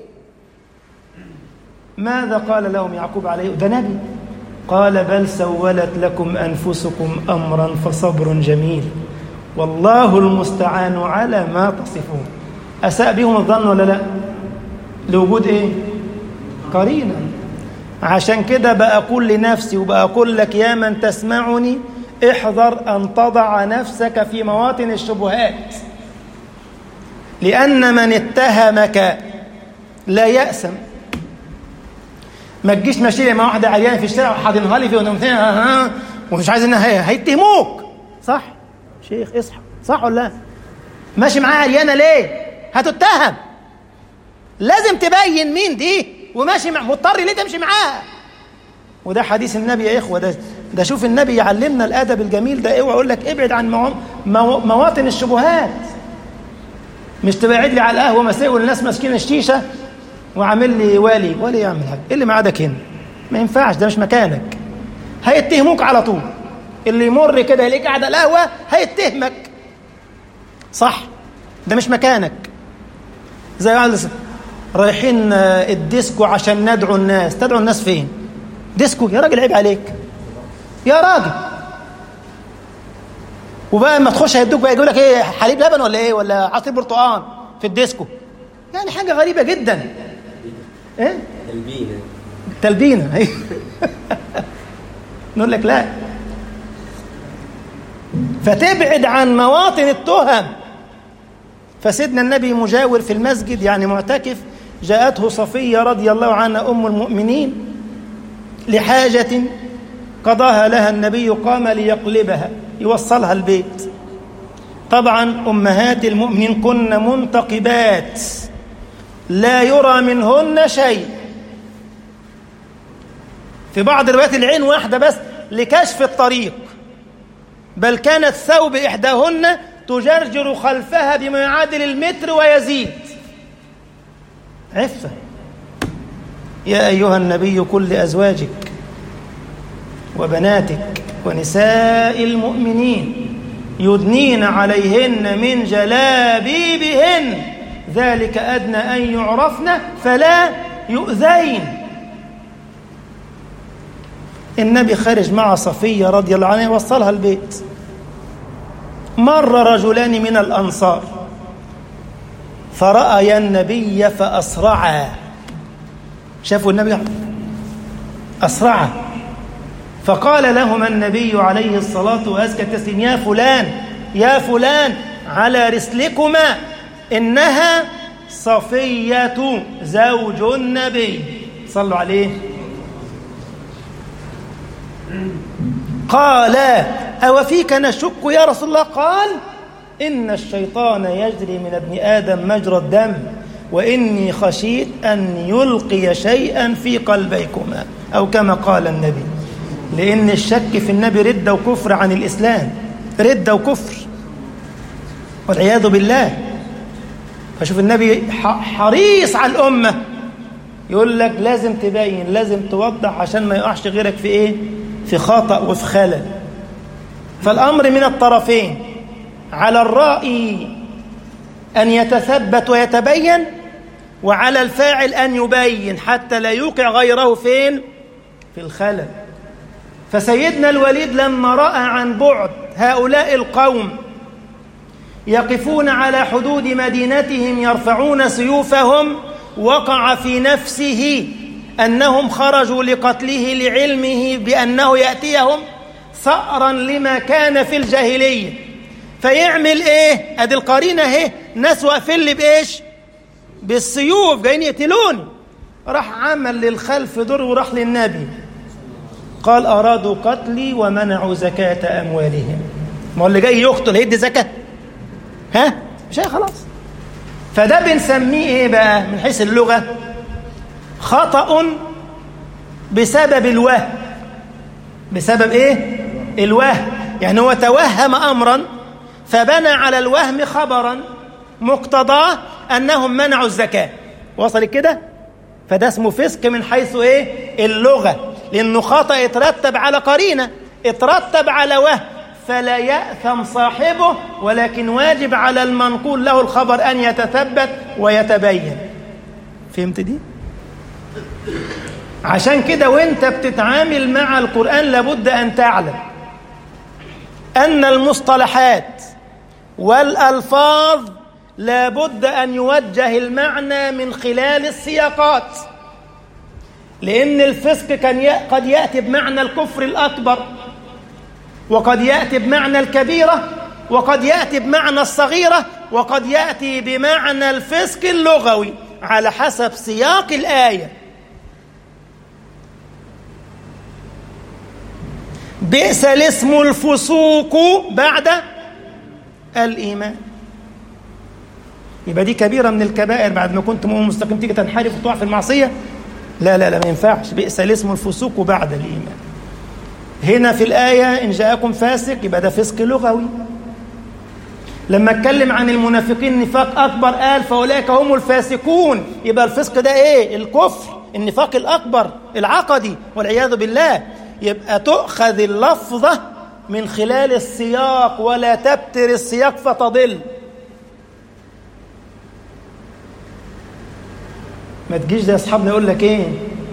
ماذا قال لهم يعقوب عليه ده نبي قال بل سولت لكم أنفسكم أمرا فصبر جميل والله المستعان على ما تصفون أساء بهم الظن ولا لا لوجود إيه قرينة عشان كده بقول لنفسي وبقول لك يا من تسمعني احذر أن تضع نفسك في مواطن الشبهات لأن من اتهمك لا يأسم ما تجيش ماشي مع واحدة عريانة في الشارع وحاضنها لي في ومش عايز انها هيتهموك صح شيخ اصحى صح ولا لا ماشي معاها عريانة ليه هتتهم لازم تبين مين دي وماشي مع مضطر ليه تمشي معاها وده حديث النبي يا اخوه ده ده شوف النبي يعلمنا الادب الجميل ده اوعى اقول لك ابعد عن مو... مو... مواطن الشبهات مش تبقى قاعد لي على القهوه مساء والناس ماسكين الشيشه وعامل لي والي والي يعمل حاجه ايه اللي معادك هنا ما ينفعش ده مش مكانك هيتهموك على طول اللي يمر كده يلاقيك قاعد على القهوه هيتهمك صح ده مش مكانك زي واحد رايحين الديسكو عشان ندعو الناس تدعو الناس فين ديسكو يا راجل عيب عليك يا راجل وبقى لما تخش هيدوك بقى يقول لك ايه حليب لبن ولا ايه ولا عصير برتقال في الديسكو يعني حاجه غريبه جدا ايه
تلبينه
تلبينه نقول لك لا فتبعد عن مواطن التهم فسيدنا النبي مجاور في المسجد يعني معتكف جاءته صفية رضي الله عنها أم المؤمنين لحاجة قضاها لها النبي قام ليقلبها يوصلها البيت طبعا أمهات المؤمنين كن منتقبات لا يرى منهن شيء في بعض الروايات العين واحدة بس لكشف الطريق بل كانت ثوب إحداهن تجرجر خلفها بما يعادل المتر ويزيد عفة يا أيها النبي قل لأزواجك وبناتك ونساء المؤمنين يدنين عليهن من جلابيبهن ذلك أدنى أن يعرفن فلا يؤذين النبي خرج مع صفية رضي الله عنها وصلها البيت مر رجلان من الأنصار فرأيا النبي فأسرعا شافوا النبي أسرعا فقال لهما النبي عليه الصلاة وأزكى التسليم يا فلان يا فلان على رسلكما إنها صفية زوج النبي صلوا عليه قال أو فيك نشك يا رسول الله قال إن الشيطان يجري من ابن آدم مجرى الدم وإني خشيت أن يلقي شيئا في قلبيكما أو كما قال النبي لأن الشك في النبي ردة وكفر عن الإسلام ردة وكفر والعياذ بالله فشوف النبي حريص على الأمة يقول لك لازم تبين لازم توضح عشان ما يقعش غيرك في إيه في خطأ وفي خلل فالأمر من الطرفين على الرائي أن يتثبت ويتبين وعلى الفاعل أن يبين حتى لا يوقع غيره فين في الخلل فسيدنا الوليد لما رأى عن بعد هؤلاء القوم يقفون على حدود مدينتهم يرفعون سيوفهم وقع في نفسه أنهم خرجوا لقتله لعلمه بأنه يأتيهم ثأرا لما كان في الجاهلية فيعمل ايه ادي القرينة اهي ناس واقفين لي بايش بالسيوف جايين يقتلوني راح عمل للخلف دور وراح للنبي قال أرادوا قتلي ومنعوا زكاة أموالهم ما هو اللي جاي يقتل هيدي زكاة ها مش هي خلاص فده بنسميه ايه بقى من حيث اللغة خطأ بسبب الوهم بسبب ايه الوهم يعني هو توهم أمرا فبنى على الوهم خبرا مقتضاه أنهم منعوا الزكاة وصل كده فده اسمه فسق من حيث ايه اللغة لأنه خطأ يترتب على قرينة اترتب على وهم فلا يأثم صاحبه ولكن واجب على المنقول له الخبر أن يتثبت ويتبين فهمت دي؟ عشان كده وانت بتتعامل مع القرآن لابد أن تعلم أن المصطلحات والألفاظ لابد أن يوجه المعنى من خلال السياقات لأن الفسق كان قد يأتي بمعنى الكفر الأكبر وقد يأتي بمعنى الكبيرة وقد يأتي بمعنى الصغيرة وقد يأتي بمعنى الفسق اللغوي على حسب سياق الآية بئس الاسم الفسوق بعد الإيمان يبقى دي كبيرة من الكبائر بعد ما كنت مؤمن مستقيم تيجي تنحرف وتقع في المعصية لا لا لا ما ينفعش بئس الاسم الفسوق بعد الإيمان هنا في الآية إن جاءكم فاسق يبقى ده فسق لغوي لما اتكلم عن المنافقين نفاق أكبر قال فأولئك هم الفاسقون يبقى الفسق ده إيه الكفر النفاق الأكبر العقدي والعياذ بالله يبقى تؤخذ اللفظة من خلال السياق ولا تبتر السياق فتضل ما تجيش زي اصحابنا يقول لك ايه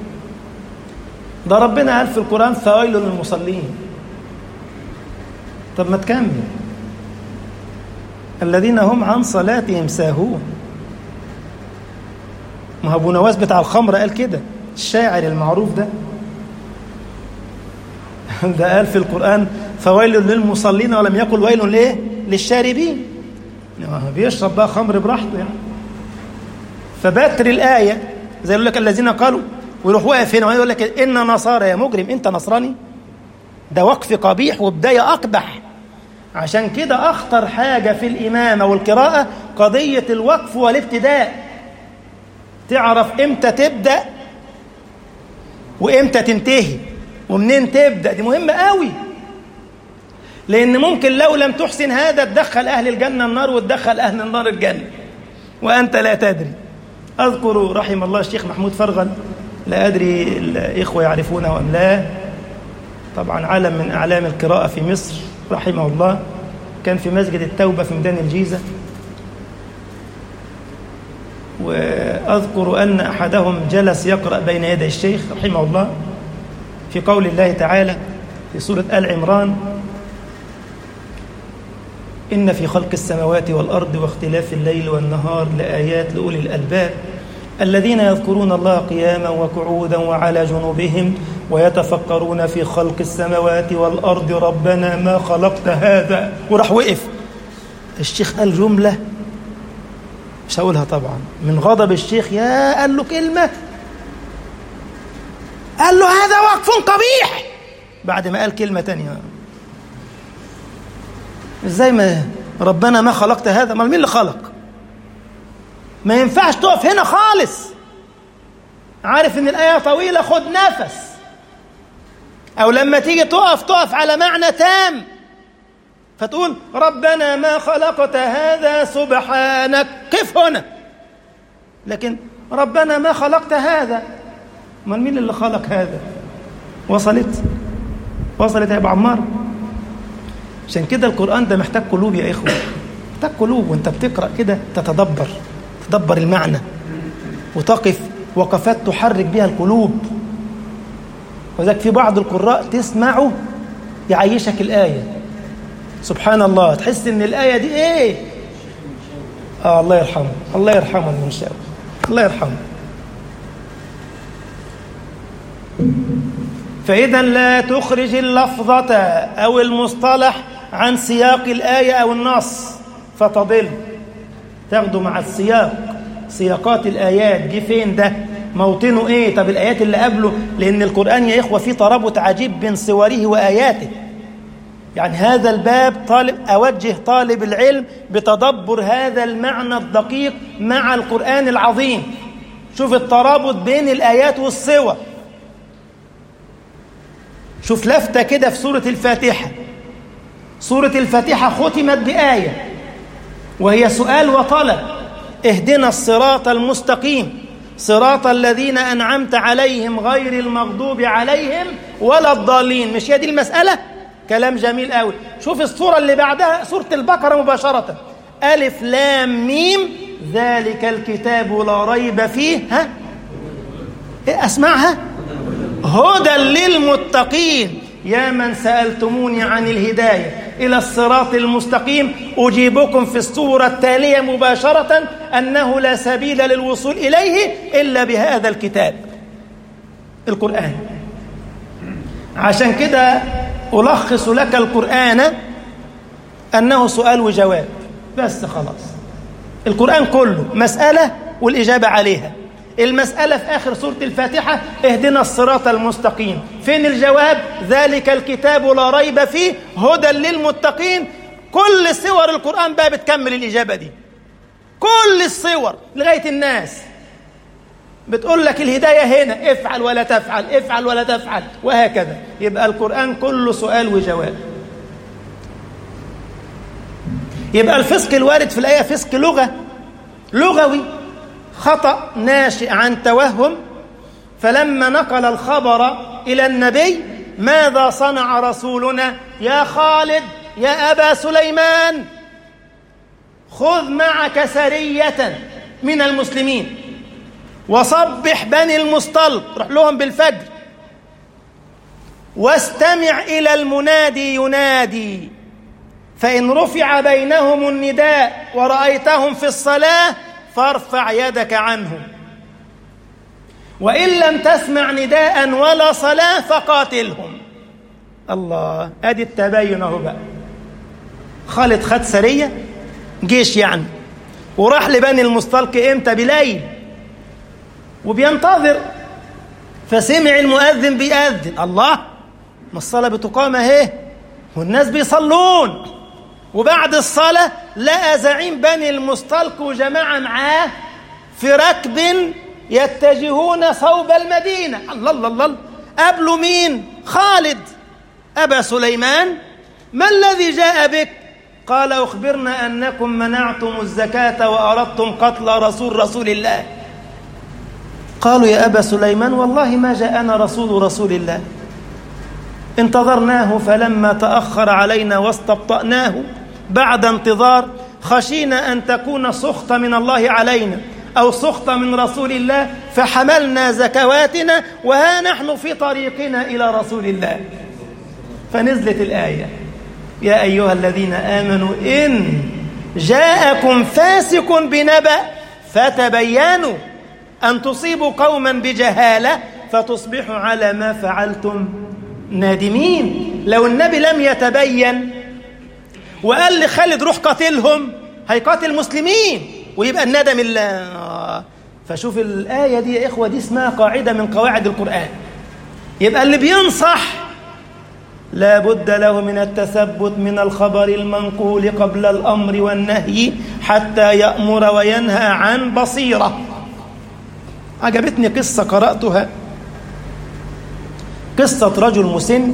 ده ربنا قال في القران فويل للمصلين طب ما تكمل الذين هم عن صلاتهم ساهون ما ابو نواس بتاع الخمر قال كده الشاعر المعروف ده ده قال في القران فويل للمصلين ولم يقل ويل ليه للشاربين بيشرب بقى خمر براحته يعني فبتر الآية زي يقول لك الذين قالوا ويروح واقف هنا ويقول لك إن نصارى يا مجرم أنت نصراني ده وقف قبيح وبداية أقبح عشان كده أخطر حاجة في الإمامة والقراءة قضية الوقف والابتداء تعرف إمتى تبدأ وإمتى تنتهي ومنين تبدأ دي مهمة قوي لأن ممكن لو لم تحسن هذا تدخل أهل الجنة النار وتدخل أهل النار الجنة وأنت لا تدري أذكر رحم الله الشيخ محمود فرغل لا أدري الإخوة يعرفونه أم لا طبعا علم من أعلام القراءة في مصر رحمه الله كان في مسجد التوبة في ميدان الجيزة وأذكر أن أحدهم جلس يقرأ بين يدي الشيخ رحمه الله في قول الله تعالى في سورة آل عمران إن في خلق السماوات والأرض واختلاف الليل والنهار لآيات لأولي الألباب الذين يذكرون الله قياما وقعودا وعلى جنوبهم ويتفكرون في خلق السماوات والأرض ربنا ما خلقت هذا وراح وقف الشيخ قال جملة مش هقولها طبعا من غضب الشيخ يا قال له كلمة قال له هذا وقف قبيح بعد ما قال كلمة تانية ازاي ما ربنا ما خلقت هذا ما مين اللي خلق ما ينفعش تقف هنا خالص عارف ان الايه طويله خد نفس او لما تيجي تقف تقف على معنى تام فتقول ربنا ما خلقت هذا سبحانك قف هنا لكن ربنا ما خلقت هذا امال مين اللي خلق هذا وصلت وصلت يا ابو عمار عشان كده القرآن ده محتاج قلوب يا إخوة محتاج قلوب وانت بتقرأ كده تتدبر تدبر المعنى وتقف وقفات تحرك بها القلوب وذلك في بعض القراء تسمعه يعيشك الآية سبحان الله تحس ان الآية دي ايه آه الله يرحمه الله يرحمه المنشاوي الله يرحمه فإذا لا تخرج اللفظة أو المصطلح عن سياق الآية أو النص فتضل تاخده مع السياق سياقات الآيات جه فين ده موطنه إيه طب الآيات اللي قبله لأن القرآن يا إخوة فيه ترابط عجيب بين صوره وآياته يعني هذا الباب طالب أوجه طالب العلم بتدبر هذا المعنى الدقيق مع القرآن العظيم شوف الترابط بين الآيات والصور شوف لفتة كده في سورة الفاتحة سورة الفاتحة ختمت بآية وهي سؤال وطلب اهدنا الصراط المستقيم صراط الذين أنعمت عليهم غير المغضوب عليهم ولا الضالين مش هي دي المسألة كلام جميل قوي شوف الصورة اللي بعدها سورة البقرة مباشرة ألف لام ميم ذلك الكتاب لا ريب فيه ها إيه أسمعها هدى للمتقين يا من سألتموني عن الهداية إلى الصراط المستقيم أجيبكم في الصورة التالية مباشرة أنه لا سبيل للوصول إليه إلا بهذا الكتاب القرآن عشان كده ألخص لك القرآن أنه سؤال وجواب بس خلاص القرآن كله مسألة والإجابة عليها المسألة في آخر سورة الفاتحة اهدنا الصراط المستقيم فين الجواب ذلك الكتاب لا ريب فيه هدى للمتقين كل صور القرآن بقى بتكمل الإجابة دي كل الصور لغاية الناس بتقول لك الهداية هنا افعل ولا تفعل افعل ولا تفعل وهكذا يبقى القرآن كله سؤال وجواب يبقى الفسق الوارد في الآية فسق لغة لغوي خطأ ناشئ عن توهم فلما نقل الخبر إلى النبي ماذا صنع رسولنا يا خالد يا أبا سليمان خذ معك سرية من المسلمين وصبح بني المصطلق روح لهم بالفجر واستمع إلى المنادي ينادي فإن رفع بينهم النداء ورأيتهم في الصلاة فارفع يدك عنهم وإن لم تسمع نداء ولا صلاة فقاتلهم الله أدي التباين أهو بقى خالد خد سرية جيش يعني وراح لبني المصطلق إمتى بليل وبينتظر فسمع المؤذن بيأذن الله ما الصلاة بتقام اهي والناس بيصلون وبعد الصلاة لقى زعيم بني المصطلق وجماعة معاه في ركب يتجهون صوب المدينة الله الله الله قابلوا مين خالد أبا سليمان ما الذي جاء بك قال أخبرنا أنكم منعتم الزكاة وأردتم قتل رسول رسول الله قالوا يا أبا سليمان والله ما جاءنا رسول رسول الله انتظرناه فلما تأخر علينا واستبطأناه بعد انتظار خشينا أن تكون سخط من الله علينا أو سخط من رسول الله فحملنا زكواتنا وها نحن في طريقنا إلى رسول الله فنزلت الآية يا أيها الذين آمنوا إن جاءكم فاسق بنبأ فتبينوا أن تصيبوا قوما بجهالة فتصبحوا على ما فعلتم نادمين لو النبي لم يتبين وقال لخالد روح قاتلهم هيقاتل المسلمين ويبقى الندم الله فشوف الآية دي يا إخوة دي اسمها قاعدة من قواعد القرآن يبقى اللي بينصح لا بد له من التثبت من الخبر المنقول قبل الأمر والنهي حتى يأمر وينهى عن بصيرة عجبتني قصة قرأتها قصة رجل مسن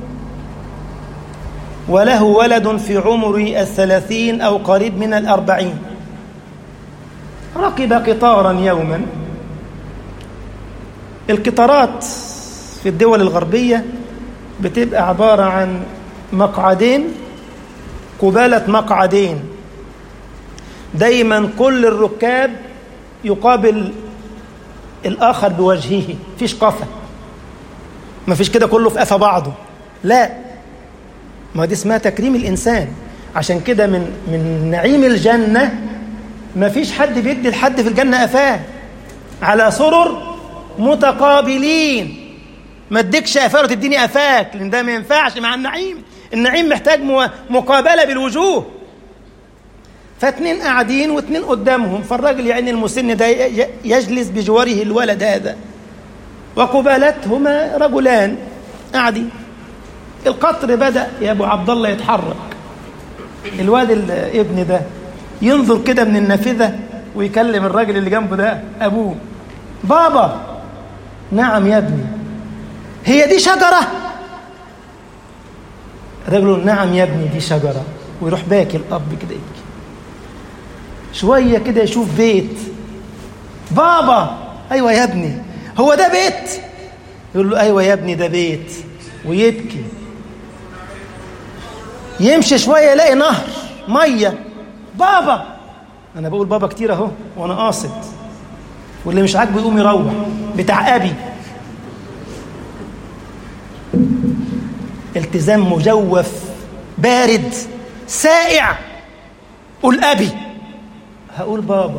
وله ولد في عمر الثلاثين أو قريب من الأربعين ركب قطارا يوما القطارات في الدول الغربية بتبقى عبارة عن مقعدين قبالة مقعدين دايما كل الركاب يقابل الآخر بوجهه فيش قفا ما فيش كده كله في قفا بعضه لا ما دي اسمها تكريم الإنسان عشان كده من من نعيم الجنة ما فيش حد بيدي لحد في الجنة قفاه على سرر متقابلين ما اديكش قفاه وتديني قفاك لان ده ما ينفعش مع النعيم النعيم محتاج مقابله بالوجوه فاتنين قاعدين واتنين قدامهم فالراجل يعني المسن ده يجلس بجواره الولد هذا وقبالتهما رجلان قاعدين القطر بدأ يا أبو عبد الله يتحرك الواد الابن ده ينظر كده من النافذة ويكلم الراجل اللي جنبه ده أبوه بابا نعم يا ابني هي دي شجرة الراجل نعم يا ابني دي شجرة ويروح باكي الأب كده يبكي شوية كده يشوف بيت بابا أيوة يا ابني هو ده بيت يقول له أيوة يا ابني ده بيت ويبكي يمشي شوية يلاقي نهر مية بابا أنا بقول بابا كتير أهو وأنا قاصد واللي مش عاجبه يقوم يروح بتاع أبي التزام مجوف بارد سائع قول أبي هقول بابا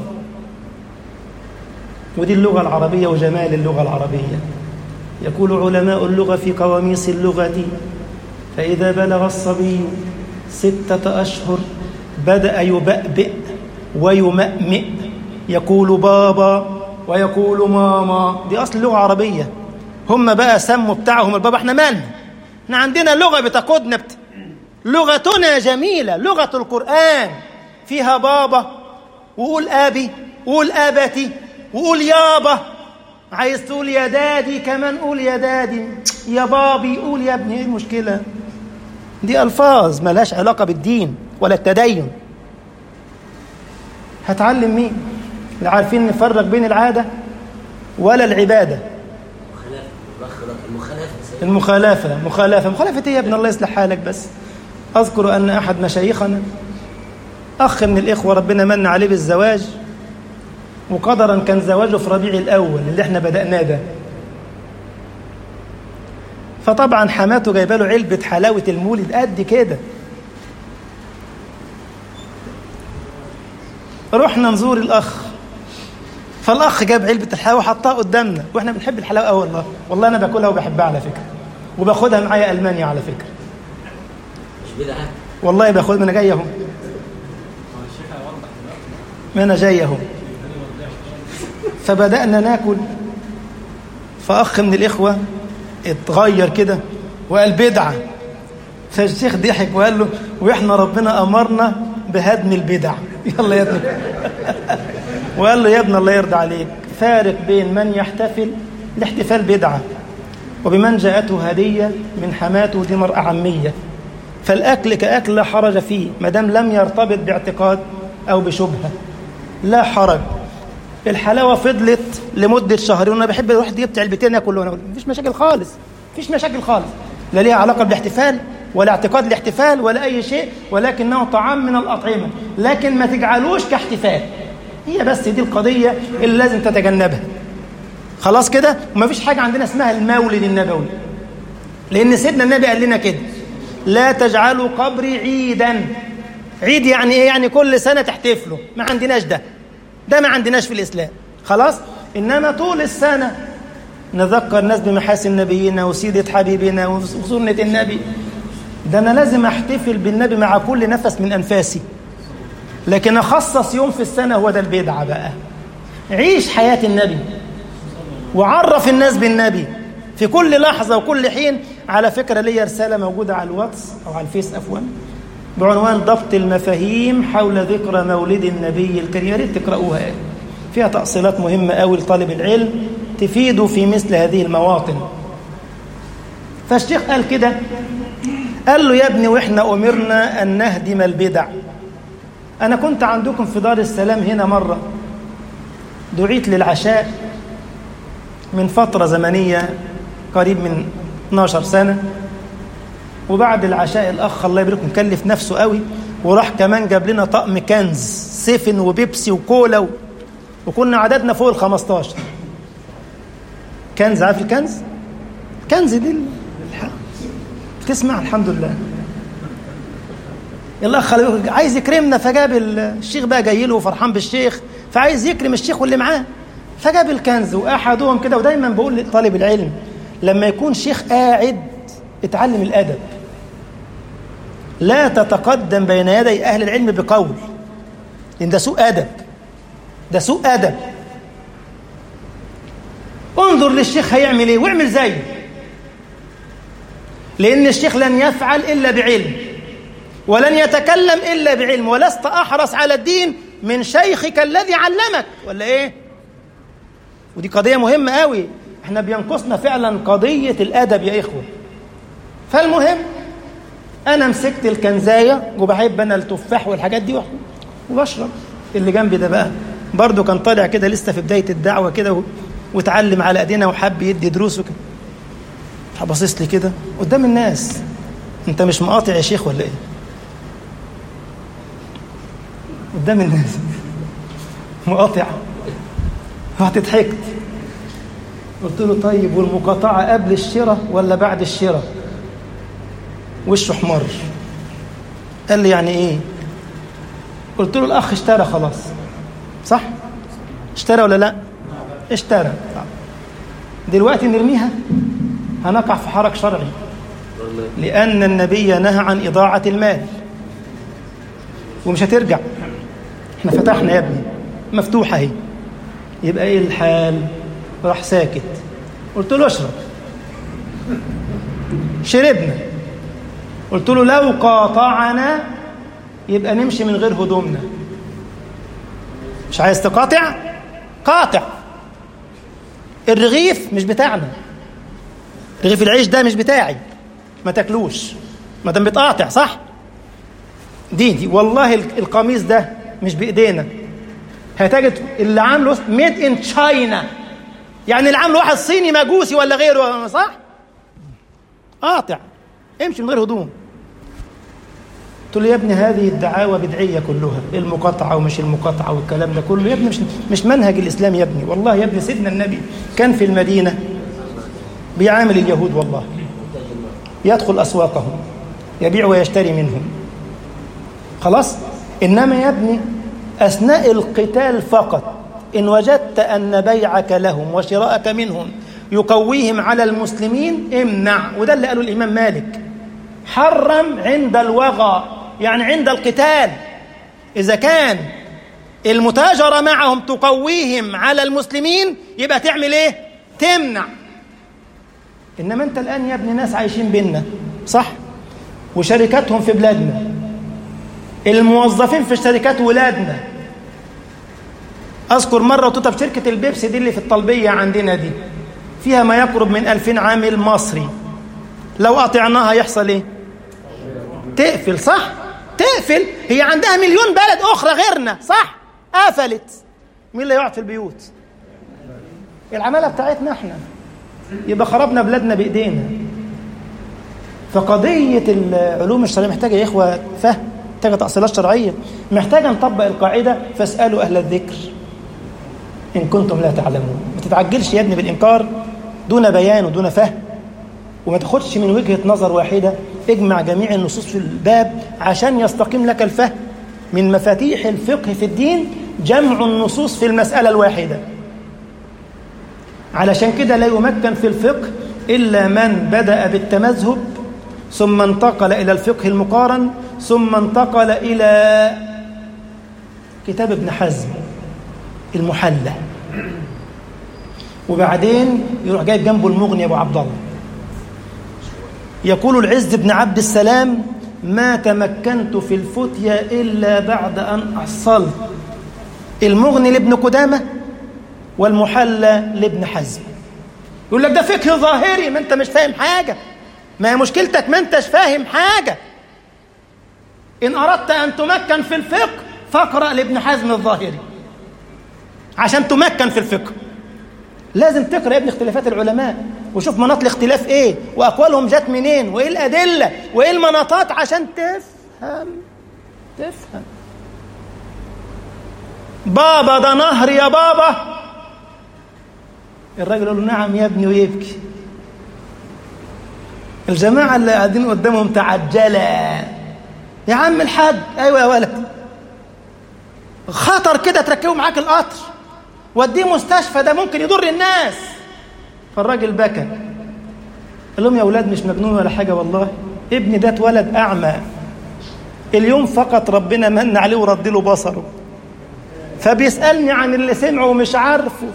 ودي اللغة العربية وجمال اللغة العربية يقول علماء اللغة في قواميس اللغة فإذا بلغ الصبي ستة أشهر بدأ يبأبئ ويمأمئ يقول بابا ويقول ماما دي أصل لغة عربية هم بقى سموا بتاعهم البابا احنا مالنا احنا عندنا لغة بتقودنا بت... لغتنا جميلة لغة القرآن فيها بابا وقول أبي وقول أبتي وقول يابا عايز تقول يا دادي كمان قول يا دادي يا بابي قول يا ابني ايه المشكلة دي ألفاظ ملهاش علاقة بالدين ولا التدين هتعلم مين لا عارفين نفرق بين العادة ولا العبادة المخالفة مخالفة مخالفة ايه يا ابن الله يصلح حالك بس أذكر أن أحد مشايخنا أخ من الإخوة ربنا من عليه بالزواج وقدرا كان زواجه في ربيع الأول اللي احنا بدأناه ده فطبعا حماته جايبه له علبة حلاوة المولد قد كده رحنا نزور الأخ فالأخ جاب علبة الحلاوة وحطها قدامنا وإحنا بنحب الحلاوة أوي والله والله أنا باكلها وبحبها على فكرة وباخدها معايا ألمانيا على فكرة
مش بدعة
والله باخدها أنا جاي أهو ما أنا جاي أهو فبدأنا ناكل فأخ من الإخوة اتغير كده وقال بدعة فالشيخ ضحك وقال له وإحنا ربنا أمرنا بهدم البدع يلا يا ابني وقال له يا ابن الله يرضى عليك فارق بين من يحتفل الاحتفال بدعة وبمن جاءته هدية من حماته دي مرأة عامية فالأكل كأكل لا حرج فيه ما دام لم يرتبط باعتقاد أو بشبهة لا حرج الحلاوة فضلت لمدة شهرين وأنا بحب الواحد يجيب علبتين ياكل وأنا مفيش مشاكل خالص مفيش مشاكل خالص لا ليها علاقة بالاحتفال ولا اعتقاد الاحتفال ولا أي شيء ولكنه طعام من الأطعمة لكن ما تجعلوش كاحتفال هي بس دي القضية اللي لازم تتجنبها خلاص كده ومفيش حاجة عندنا اسمها المولد النبوي لأن سيدنا النبي قال لنا كده لا تجعلوا قبري عيدا عيد يعني ايه يعني كل سنة تحتفلوا ما عندناش ده ده ما عندناش في الإسلام خلاص إنما طول السنة نذكر الناس بمحاسن نبينا وسيدة حبيبنا وسنة النبي ده أنا لازم أحتفل بالنبي مع كل نفس من أنفاسي لكن أخصص يوم في السنة هو ده البدعة بقى عيش حياة النبي وعرف الناس بالنبي في كل لحظة وكل حين على فكرة ليا رسالة موجودة على الواتس أو على الفيس أفوا بعنوان ضبط المفاهيم حول ذكرى مولد النبي الكريم يا ريت تقرأوها يعني. فيها تأصيلات مهمة أوي لطالب العلم تفيده في مثل هذه المواطن فالشيخ قال كده قال له يا ابني وإحنا أمرنا أن نهدم البدع أنا كنت عندكم في دار السلام هنا مرة دعيت للعشاء من فترة زمنية قريب من 12 سنة وبعد العشاء الأخ الله يبارك مكلف نفسه قوي وراح كمان جاب لنا طقم كنز سيفن وبيبسي وكولا و... وكنا عددنا فوق ال 15 كنز عارف الكنز؟ كنز دي الح... بتسمع الحمد لله الاخ عايز يكرمنا فجاب الشيخ بقى جاي له وفرحان بالشيخ فعايز يكرم الشيخ واللي معاه فجاب الكنز واحدهم كده ودايما بقول لطالب العلم لما يكون شيخ قاعد اتعلم الأدب لا تتقدم بين يدي أهل العلم بقول لأن ده سوء أدب ده سوء أدب انظر للشيخ هيعمل ايه واعمل زيه لأن الشيخ لن يفعل إلا بعلم ولن يتكلم إلا بعلم ولست أحرص على الدين من شيخك الذي علمك ولا إيه ودي قضية مهمة قوي احنا بينقصنا فعلا قضية الأدب يا إخوة فالمهم أنا مسكت الكنزاية وبحب أنا التفاح والحاجات دي وبشرب اللي جنبي ده بقى برضه كان طالع كده لسه في بداية الدعوة كده واتعلم على ايدينا وحب يدي دروس وكده باصص لي كده قدام الناس انت مش مقاطع يا شيخ ولا ايه قدام الناس مقاطع رحت ضحكت قلت له طيب والمقاطعة قبل الشراء ولا بعد الشراء وشه احمر قال لي يعني ايه قلت له الاخ اشترى خلاص صح اشترى ولا لا اشترى دلوقتي نرميها هنقع في حرج شرعي لأن النبي نهى عن إضاعة المال ومش هترجع احنا فتحنا يا ابني مفتوحة اهي يبقى ايه الحال راح ساكت قلت له اشرب شربنا قلت له لو قاطعنا يبقى نمشي من غير هدومنا مش عايز تقاطع قاطع الرغيف مش بتاعنا رغيف العيش ده مش بتاعي ما تاكلوش ما دام بتقاطع صح دي دي والله القميص ده مش بايدينا هتجد اللي عامله ميد ان تشاينا يعني اللي عامله واحد صيني مجوسي ولا غيره صح قاطع امشي من غير هدوم قلت له يا ابني هذه الدعاوى بدعيه كلها المقاطعه ومش المقاطعه والكلام ده كله يا ابني مش مش منهج الاسلام يا ابني والله يا ابني سيدنا النبي كان في المدينه بيعامل اليهود والله يدخل اسواقهم يبيع ويشتري منهم خلاص انما يا ابني اثناء القتال فقط ان وجدت ان بيعك لهم وشراءك منهم يقويهم على المسلمين امنع وده اللي قاله الامام مالك حرم عند الوغى يعني عند القتال إذا كان المتاجرة معهم تقويهم على المسلمين يبقى تعمل إيه؟ تمنع إنما أنت الآن يا ابني ناس عايشين بينا صح؟ وشركاتهم في بلادنا الموظفين في الشركات ولادنا أذكر مرة وتوتا في شركة البيبسي دي اللي في الطلبية عندنا دي فيها ما يقرب من ألفين عامل مصري لو قطعناها يحصل إيه؟ تقفل صح؟ تقفل هي عندها مليون بلد أخرى غيرنا صح؟ قفلت مين اللي يقعد في البيوت؟ العمالة بتاعتنا احنا يبقى خربنا بلادنا بإيدينا فقضية العلوم الشرعية محتاجة يا إخوة فهم محتاجة تأصيلات شرعية محتاجة نطبق القاعدة فاسألوا أهل الذكر إن كنتم لا تعلمون ما تتعجلش يا ابني بالإنكار دون بيان ودون فهم وما تاخدش من وجهة نظر واحدة اجمع جميع النصوص في الباب عشان يستقيم لك الفهم من مفاتيح الفقه في الدين جمع النصوص في المسألة الواحدة علشان كده لا يمكن في الفقه إلا من بدأ بالتمذهب ثم انتقل إلى الفقه المقارن ثم انتقل إلى كتاب ابن حزم المحلى وبعدين يروح جايب جنبه المغني أبو عبد الله يقول العز بن عبد السلام ما تمكنت في الفتية إلا بعد أن أحصلت المغني لابن قدامة والمحلى لابن حزم يقول لك ده فقه ظاهري ما انت مش فاهم حاجة ما هي مشكلتك ما انتش فاهم حاجة إن أردت أن تمكن في الفقه فاقرأ لابن حزم الظاهري عشان تمكن في الفقه لازم تقرأ يا ابن اختلافات العلماء وشوف مناط الاختلاف ايه واقوالهم جت منين وايه الادله وايه المناطات عشان تفهم تفهم بابا ده نهر يا بابا الراجل يقول له نعم يا ابني ويبكي الجماعة اللي قاعدين قدامهم تعجلا يا عم الحاج ايوه يا ولد خطر كده تركبه معاك القطر وديه مستشفى ده ممكن يضر الناس فالراجل بكى قال لهم يا أولاد مش مجنون ولا حاجة والله ابني ده اتولد أعمى اليوم فقط ربنا من عليه ورد له بصره فبيسألني عن اللي سمعه ومش عارفه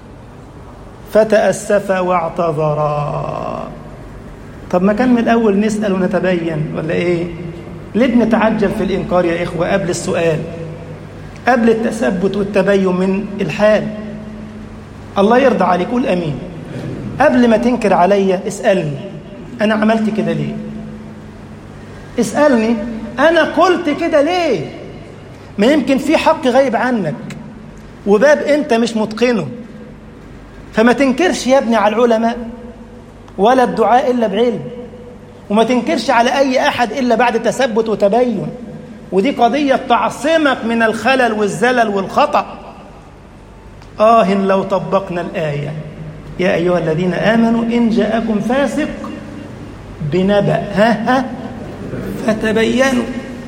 فتأسف واعتذرا طب ما كان من الأول نسأل ونتبين ولا إيه ليه بنتعجل في الإنكار يا إخوة قبل السؤال قبل التثبت والتبين من الحال الله يرضى عليك قول أمين قبل ما تنكر عليا اسألني أنا عملت كده ليه اسألني أنا قلت كده ليه ما يمكن في حق غايب عنك وباب أنت مش متقنه فما تنكرش يا ابني على العلماء ولا الدعاء إلا بعلم وما تنكرش على أي أحد إلا بعد تثبت وتبين ودي قضية تعصمك من الخلل والزلل والخطأ آه لو طبقنا الآية يا أيها الذين آمنوا إن جاءكم فاسق بنبأ ها ها فتبينوا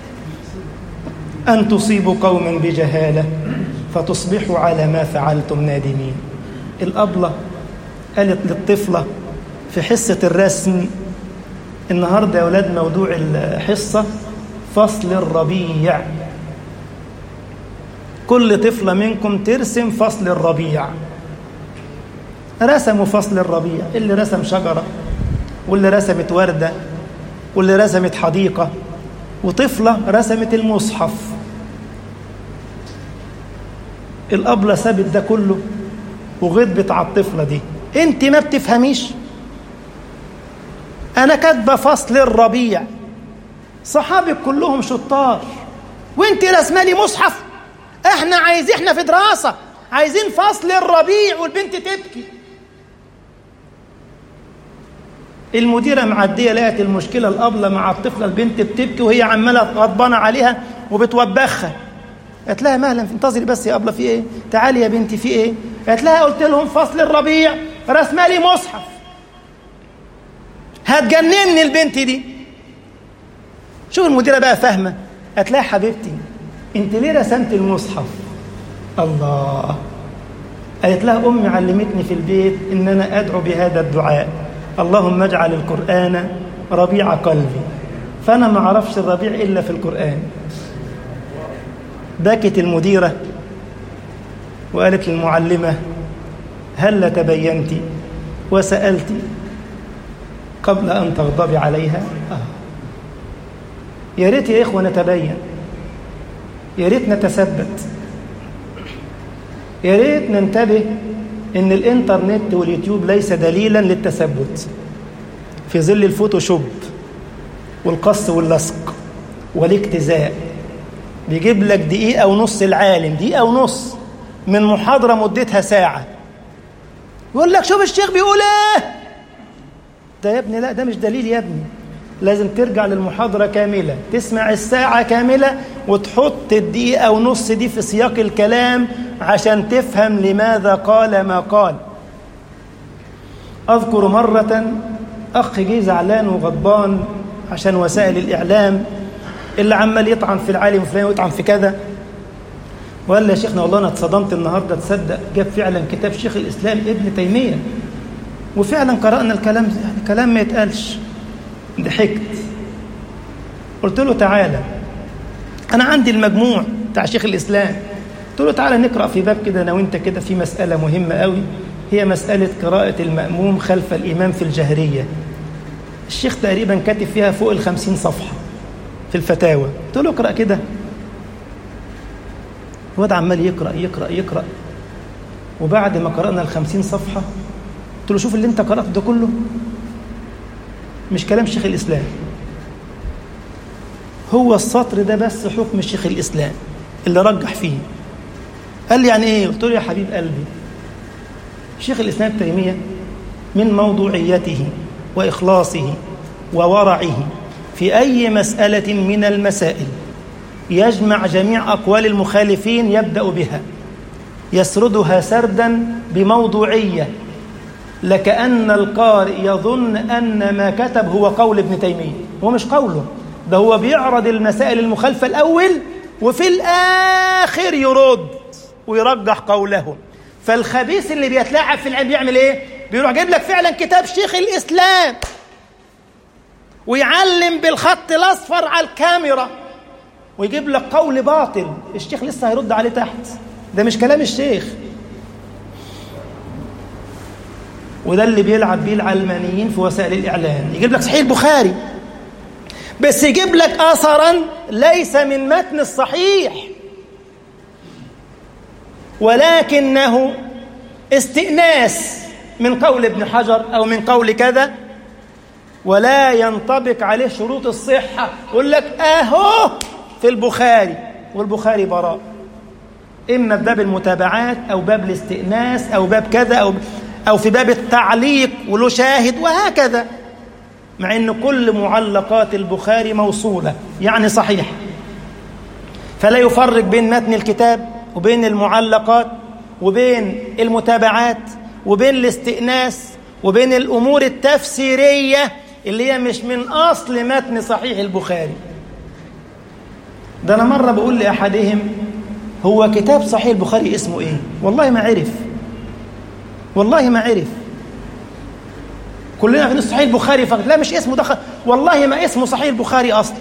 أن تصيبوا قوما بجهالة فتصبحوا على ما فعلتم نادمين الأبلة قالت للطفلة في حصة الرسم النهاردة يا أولاد موضوع الحصة فصل الربيع كل طفلة منكم ترسم فصل الربيع رسموا فصل الربيع اللي رسم شجرة واللي رسمت وردة واللي رسمت حديقة وطفلة رسمت المصحف الأبلة سابت ده كله وغضبت على الطفلة دي انت ما بتفهميش انا كاتبه فصل الربيع صحابك كلهم شطار وانت رسمه لي مصحف احنا عايزين احنا في دراسه عايزين فصل الربيع والبنت تبكي المديره معديه لقت المشكله الابله مع الطفله البنت بتبكي وهي عماله غضبانه عليها وبتوبخها قالت لها مهلا انتظري بس يا ابله في ايه تعالي يا بنتي في ايه قالت لها قلت لهم فصل الربيع رسمه لي مصحف هتجنني البنت دي شوف المديره بقى فاهمه قالت لها حبيبتي انت ليه رسمت المصحف الله قالت لها امي علمتني في البيت ان انا ادعو بهذا الدعاء اللهم اجعل القران ربيع قلبي فانا ما اعرفش الربيع الا في القران بكت المديره وقالت للمعلمه هل تبينت وسالت قبل أن تغضبي عليها آه. يا ريت يا إخوة نتبين يا ريت نتثبت يا ريت ننتبه إن الإنترنت واليوتيوب ليس دليلا للتثبت في ظل الفوتوشوب والقص واللصق والاجتزاء بيجيب لك دقيقة ونص العالم دقيقة ونص من محاضرة مدتها ساعة يقول لك شوف الشيخ بيقول ايه ده يا ابني لا ده مش دليل يا ابني لازم ترجع للمحاضرة كاملة تسمع الساعة كاملة وتحط الدقيقة ونص دي في سياق الكلام عشان تفهم لماذا قال ما قال أذكر مرة أخ جه زعلان وغضبان عشان وسائل الإعلام اللي عمال يطعن في العالم فلان ويطعن في كذا وقال لي يا شيخنا والله أنا اتصدمت النهاردة تصدق جاب فعلا كتاب شيخ الإسلام ابن تيمية وفعلا قرأنا الكلام يعني كلام ما يتقالش ضحكت قلت له تعالى أنا عندي المجموع بتاع شيخ الإسلام قلت له تعالى نقرأ في باب كده أنا وأنت كده في مسألة مهمة قوي هي مسألة قراءة المأموم خلف الإمام في الجهرية الشيخ تقريبا كاتب فيها فوق الخمسين صفحة في الفتاوى قلت له اقرأ كده الواد عمال يقرأ يقرأ يقرأ وبعد ما قرأنا الخمسين صفحة قلت له شوف اللي انت قرأته ده كله مش كلام شيخ الإسلام هو السطر ده بس حكم شيخ الإسلام اللي رجح فيه قال لي يعني ايه قلت له يا حبيب قلبي شيخ الإسلام تيمية من موضوعيته وإخلاصه وورعه في أي مسألة من المسائل يجمع جميع أقوال المخالفين يبدأ بها يسردها سردا بموضوعية لكأن القارئ يظن أن ما كتب هو قول ابن تيمية هو مش قوله ده هو بيعرض المسائل المخالفة الأول وفي الآخر يرد ويرجح قوله فالخبيث اللي بيتلاعب في العلم بيعمل ايه بيروح جايب لك فعلا كتاب شيخ الإسلام ويعلم بالخط الاصفر على الكاميرا ويجيب لك قول باطل الشيخ لسه هيرد عليه تحت ده مش كلام الشيخ وده اللي بيلعب بيه العلمانيين في وسائل الاعلام يجيب لك صحيح البخاري بس يجيب لك اثرا ليس من متن الصحيح ولكنه استئناس من قول ابن حجر او من قول كذا ولا ينطبق عليه شروط الصحه يقول لك اهو في البخاري والبخاري براء اما بباب المتابعات او باب الاستئناس او باب كذا او او في باب التعليق وله شاهد وهكذا مع ان كل معلقات البخاري موصوله يعني صحيحه فلا يفرق بين متن الكتاب وبين المعلقات وبين المتابعات وبين الاستئناس وبين الامور التفسيريه اللي هي مش من اصل متن صحيح البخاري ده انا مره بقول لاحدهم هو كتاب صحيح البخاري اسمه ايه والله ما عرف والله ما عرف كلنا عارفين صحيح البخاري فقط لا مش اسمه دخل والله ما اسمه صحيح البخاري اصلا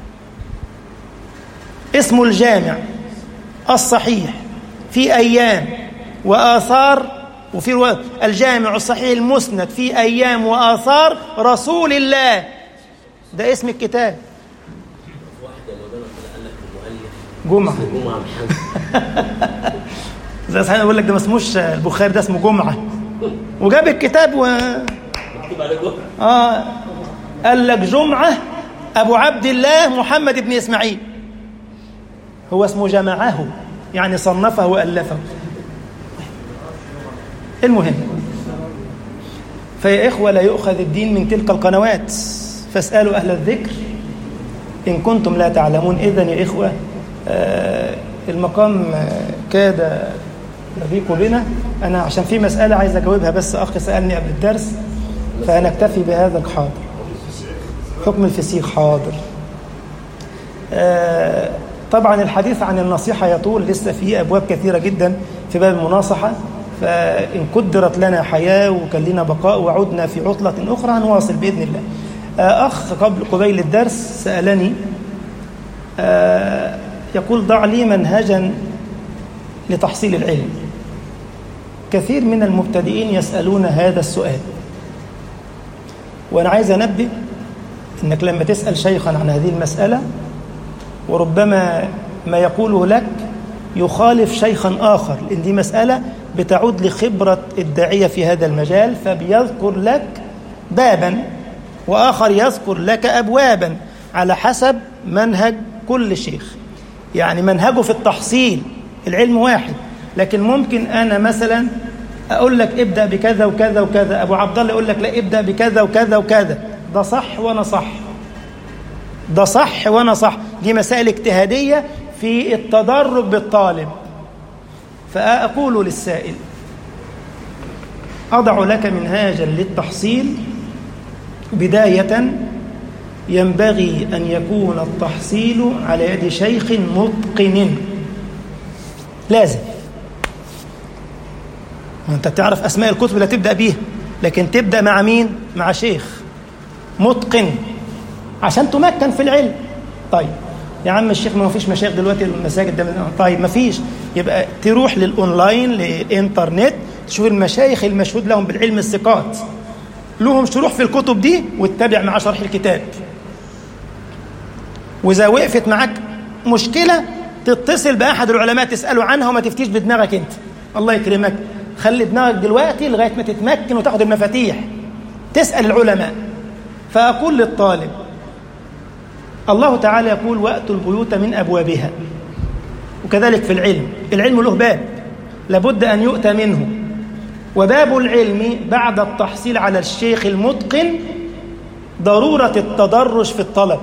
اسمه الجامع الصحيح في ايام واثار وفي الجامع الصحيح المسند في ايام واثار رسول الله ده اسم الكتاب
واحد يا مولانا طلع قال لك المؤلف
جمعه
اسمه جمعه محمد
زي صحيح يقول لك ده ما اسموش البخاري ده اسمه جمعه وجاب الكتاب و
مكتوب عليه جمعه
اه قال لك جمعه ابو عبد الله محمد بن اسماعيل هو اسمه جمعه يعني صنفه والفه المهم فيا إخوة لا يؤخذ الدين من تلك القنوات فاسألوا أهل الذكر إن كنتم لا تعلمون إذن يا إخوة آه المقام آه كاد يضيق بنا أنا عشان في مسألة عايز أجاوبها بس أخ سألني قبل الدرس فنكتفي بهذا الحاضر حكم الفسيخ حاضر آه طبعا الحديث عن النصيحة يطول لسه في أبواب كثيرة جدا في باب المناصحة فإن قدرت لنا حياة وكان لنا بقاء وعدنا في عطلة أخرى هنواصل بإذن الله أخ قبل قبيل الدرس سألني يقول ضع لي منهجا لتحصيل العلم كثير من المبتدئين يسألون هذا السؤال وأنا عايز أنبه أنك لما تسأل شيخا عن هذه المسألة وربما ما يقوله لك يخالف شيخا آخر لأن دي مسألة بتعود لخبرة الداعية في هذا المجال فبيذكر لك بابا وآخر يذكر لك أبوابا على حسب منهج كل شيخ يعني منهجه في التحصيل العلم واحد لكن ممكن أنا مثلا أقول لك ابدأ بكذا وكذا وكذا أبو عبد الله يقول لك لا ابدأ بكذا وكذا وكذا ده صح وأنا صح ده صح وأنا صح دي مسائل اجتهادية في التدرج بالطالب فأقول للسائل أضع لك منهاجا للتحصيل بداية ينبغي أن يكون التحصيل على يد شيخ متقن لازم وانت بتعرف أسماء الكتب اللي تبدأ بيها لكن تبدأ مع مين؟ مع شيخ متقن عشان تمكن في العلم طيب يا عم الشيخ ما فيش مشايخ دلوقتي المساجد ده طيب ما فيش يبقى تروح للاونلاين للانترنت تشوف المشايخ المشهود لهم بالعلم الثقات لهم شروح في الكتب دي وتتابع مع شرح الكتاب واذا وقفت معاك مشكله تتصل باحد العلماء تساله عنها وما تفتيش بدماغك انت الله يكرمك خلي دماغك دلوقتي لغايه ما تتمكن وتاخد المفاتيح تسال العلماء فاقول للطالب الله تعالى يقول واتوا البيوت من ابوابها وكذلك في العلم العلم له باب لابد ان يؤتى منه وباب العلم بعد التحصيل على الشيخ المتقن ضروره التدرج في الطلب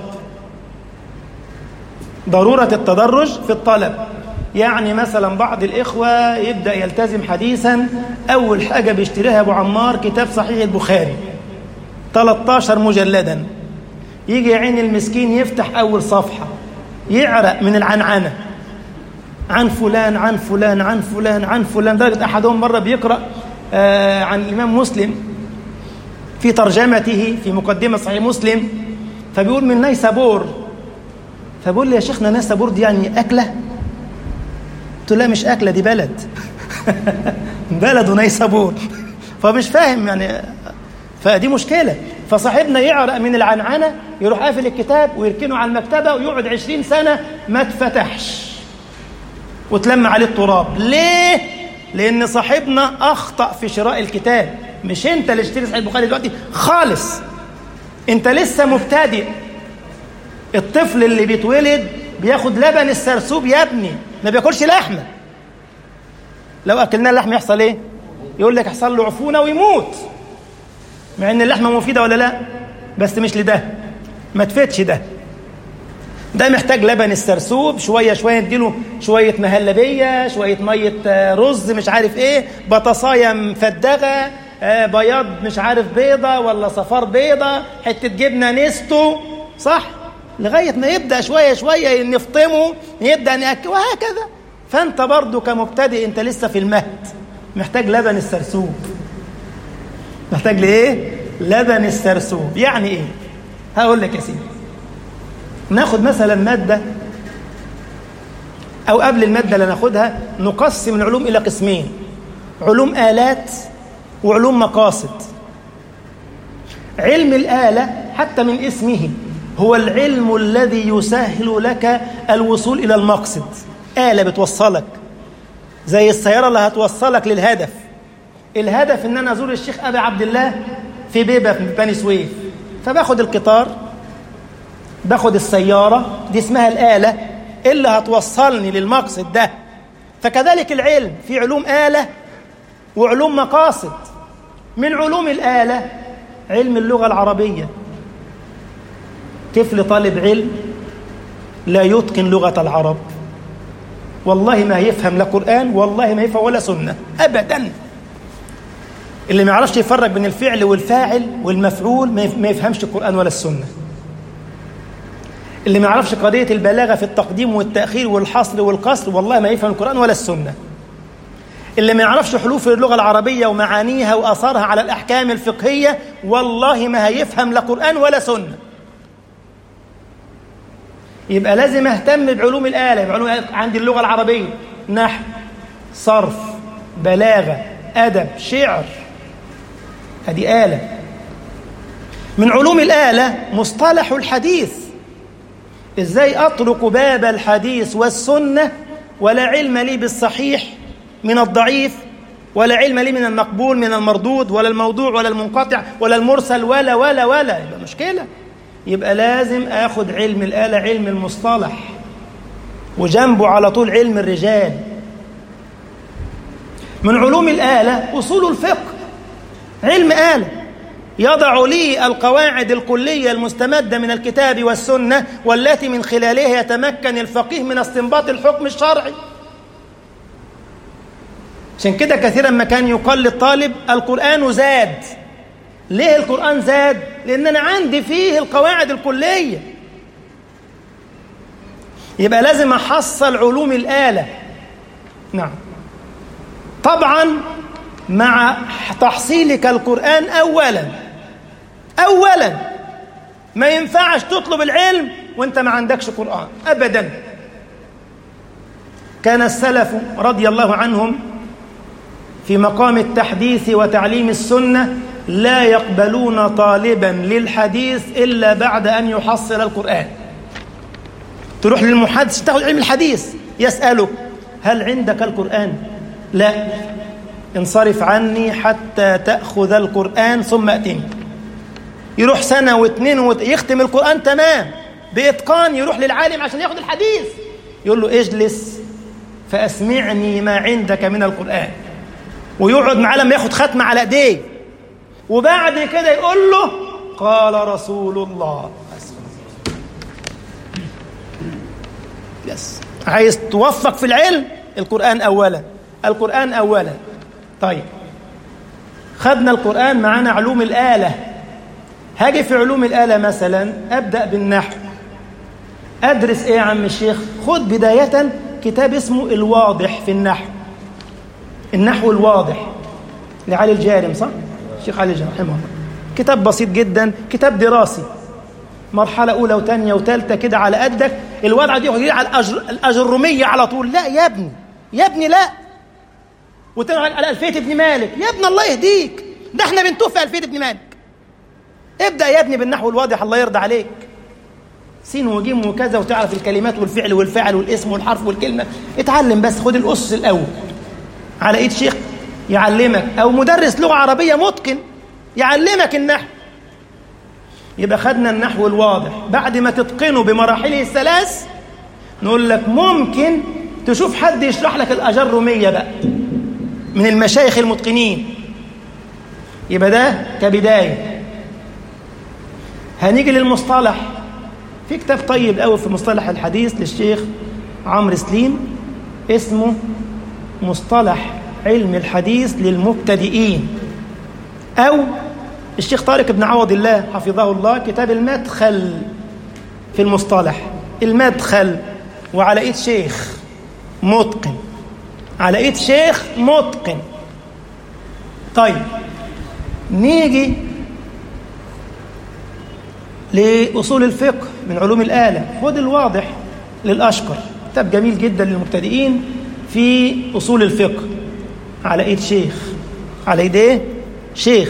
ضروره التدرج في الطلب يعني مثلا بعض الإخوة يبدأ يلتزم حديثا أول حاجة بيشتريها أبو عمار كتاب صحيح البخاري 13 مجلدا يجي عين المسكين يفتح أول صفحة يعرق من العنعنة عن فلان عن فلان عن فلان عن فلان درجة أحدهم مرة بيقرأ آه عن الإمام مسلم في ترجمته في مقدمة صحيح مسلم فبيقول من نيسابور فبقول لي يا شيخنا نيسابور دي يعني أكلة قلت له لا مش أكلة دي بلد بلد ونيسابور فمش فاهم يعني فدي مشكلة فصاحبنا يعرق من العنعنة يروح قافل الكتاب ويركنه على المكتبة ويقعد عشرين سنة ما اتفتحش وتلم عليه التراب ليه؟ لأن صاحبنا أخطأ في شراء الكتاب مش أنت اللي اشتري صحيح البخاري دلوقتي خالص أنت لسه مبتدئ الطفل اللي بيتولد بياخد لبن السرسوب يا ابني ما بياكلش لحمة لو أكلنا اللحم يحصل إيه؟ يقول لك يحصل له عفونة ويموت مع ان اللحمه مفيده ولا لا بس مش لده ما تفيدش ده ده محتاج لبن السرسوب شويه شويه نديله شويه مهلبيه شويه ميه رز مش عارف ايه بطاصايه مفدغه آه بياض مش عارف بيضه ولا صفار بيضه حته جبنه نستو صح لغايه ما يبدا شويه شويه نفطمه يبدا ناكل وهكذا فانت برضو كمبتدئ انت لسه في المهد محتاج لبن السرسوب محتاج لايه لبن السرسوب يعني ايه هقول لك يا سيدي ناخد مثلا ماده او قبل الماده اللي ناخدها نقسم العلوم الى قسمين علوم الات وعلوم مقاصد علم الاله حتى من اسمه هو العلم الذي يسهل لك الوصول الى المقصد اله بتوصلك زي السياره اللي هتوصلك للهدف الهدف ان انا ازور الشيخ ابي عبد الله في بيبه في بني سويف فباخد القطار باخد السياره دي اسمها الاله اللي هتوصلني للمقصد ده فكذلك العلم في علوم اله وعلوم مقاصد من علوم الاله علم اللغه العربيه طفل طالب علم لا يتقن لغه العرب والله ما يفهم لا قران والله ما يفهم ولا سنه ابدا اللي ما يعرفش يفرق بين الفعل والفاعل والمفعول ما يفهمش القرآن ولا السنة اللي ما يعرفش قضية البلاغة في التقديم والتأخير والحصر والقصر والله ما يفهم القرآن ولا السنة اللي ما يعرفش حروف اللغة العربية ومعانيها وأثرها على الأحكام الفقهية والله ما هيفهم لا قرآن ولا سنة يبقى لازم اهتم بعلوم الآلة بعلوم عندي اللغة العربية نحو صرف بلاغة أدب شعر هذه آلة من علوم الآلة مصطلح الحديث إزاي أطرق باب الحديث والسنة ولا علم لي بالصحيح من الضعيف ولا علم لي من المقبول من المردود ولا الموضوع ولا المنقطع ولا المرسل ولا ولا ولا يبقى مشكلة يبقى لازم آخد علم الآلة علم المصطلح وجنبه على طول علم الرجال من علوم الآلة أصول الفقه علم آلة يضع لي القواعد الكلية المستمدة من الكتاب والسنة والتي من خلالها يتمكن الفقيه من استنباط الحكم الشرعي عشان كده كثيرا ما كان يقال للطالب القرآن زاد ليه القرآن زاد؟ لأن أنا عندي فيه القواعد الكلية يبقى لازم أحصل علوم الآلة نعم طبعا مع تحصيلك القرآن أولا أولا ما ينفعش تطلب العلم وانت ما عندكش قرآن أبدا كان السلف رضي الله عنهم في مقام التحديث وتعليم السنة لا يقبلون طالبا للحديث إلا بعد أن يحصل القرآن تروح للمحدث تاخذ علم الحديث يسألك هل عندك القرآن لا انصرف عني حتى تأخذ القرآن ثم أتني يروح سنة واثنين وت... يختم القرآن تمام بإتقان يروح للعالم عشان ياخذ الحديث يقول له اجلس فأسمعني ما عندك من القرآن ويقعد معاه لما ياخد ختمة على ايديه وبعد كده يقول له قال رسول الله يس عايز توفق في العلم القرآن أولا القرآن أولا طيب خدنا القرآن معانا علوم الآلة هاجي في علوم الآلة مثلا أبدأ بالنحو أدرس إيه يا عم الشيخ خد بداية كتاب اسمه الواضح في النحو النحو الواضح لعلي الجارم صح؟ الشيخ علي الجارم رحمه الله كتاب بسيط جدا كتاب دراسي مرحلة أولى وثانية وثالثة كده على قدك الوضع دي يجي على الأجر الأجرمية على طول لا يا ابني يا ابني لا وتنعك على ألفية ابن مالك يا ابن الله يهديك ده احنا بنتوه في ألفية ابن مالك ابدأ يا ابني بالنحو الواضح الله يرضى عليك سين وجيم وكذا وتعرف الكلمات والفعل والفاعل والاسم والحرف والكلمة اتعلم بس خد الأسس الأول على إيد شيخ يعلمك أو مدرس لغة عربية متقن يعلمك النحو يبقى خدنا النحو الواضح بعد ما تتقنه بمراحله الثلاث نقول لك ممكن تشوف حد يشرح لك الأجرمية بقى من المشايخ المتقنين يبقى ده كبداية هنيجي للمصطلح في كتاب طيب قوي في مصطلح الحديث للشيخ عمرو سليم اسمه مصطلح علم الحديث للمبتدئين أو الشيخ طارق بن عوض الله حفظه الله كتاب المدخل في المصطلح المدخل وعلى ايد شيخ متقن على ايد شيخ متقن طيب نيجي لأصول الفقه من علوم الآلة خد الواضح للأشقر كتاب جميل جدا للمبتدئين في أصول الفقه على ايد شيخ على ايد ايه شيخ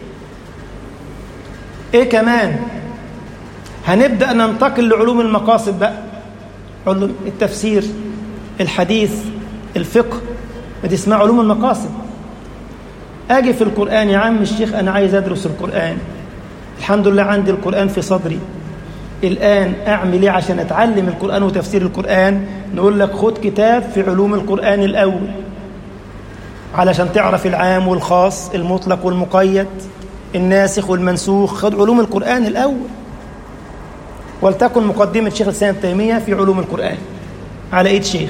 ايه كمان هنبدا ننتقل لعلوم المقاصد بقى علوم التفسير الحديث الفقه دي اسمها علوم المقاصد اجي في القران يا عم الشيخ انا عايز ادرس القران الحمد لله عندي القران في صدري الان اعمل ايه عشان اتعلم القران وتفسير القران نقول لك خد كتاب في علوم القران الاول علشان تعرف العام والخاص المطلق والمقيد الناسخ والمنسوخ خد علوم القرآن الأول ولتكن مقدمة شيخ الإسلام ابن تيمية في علوم القرآن على إيد شيخ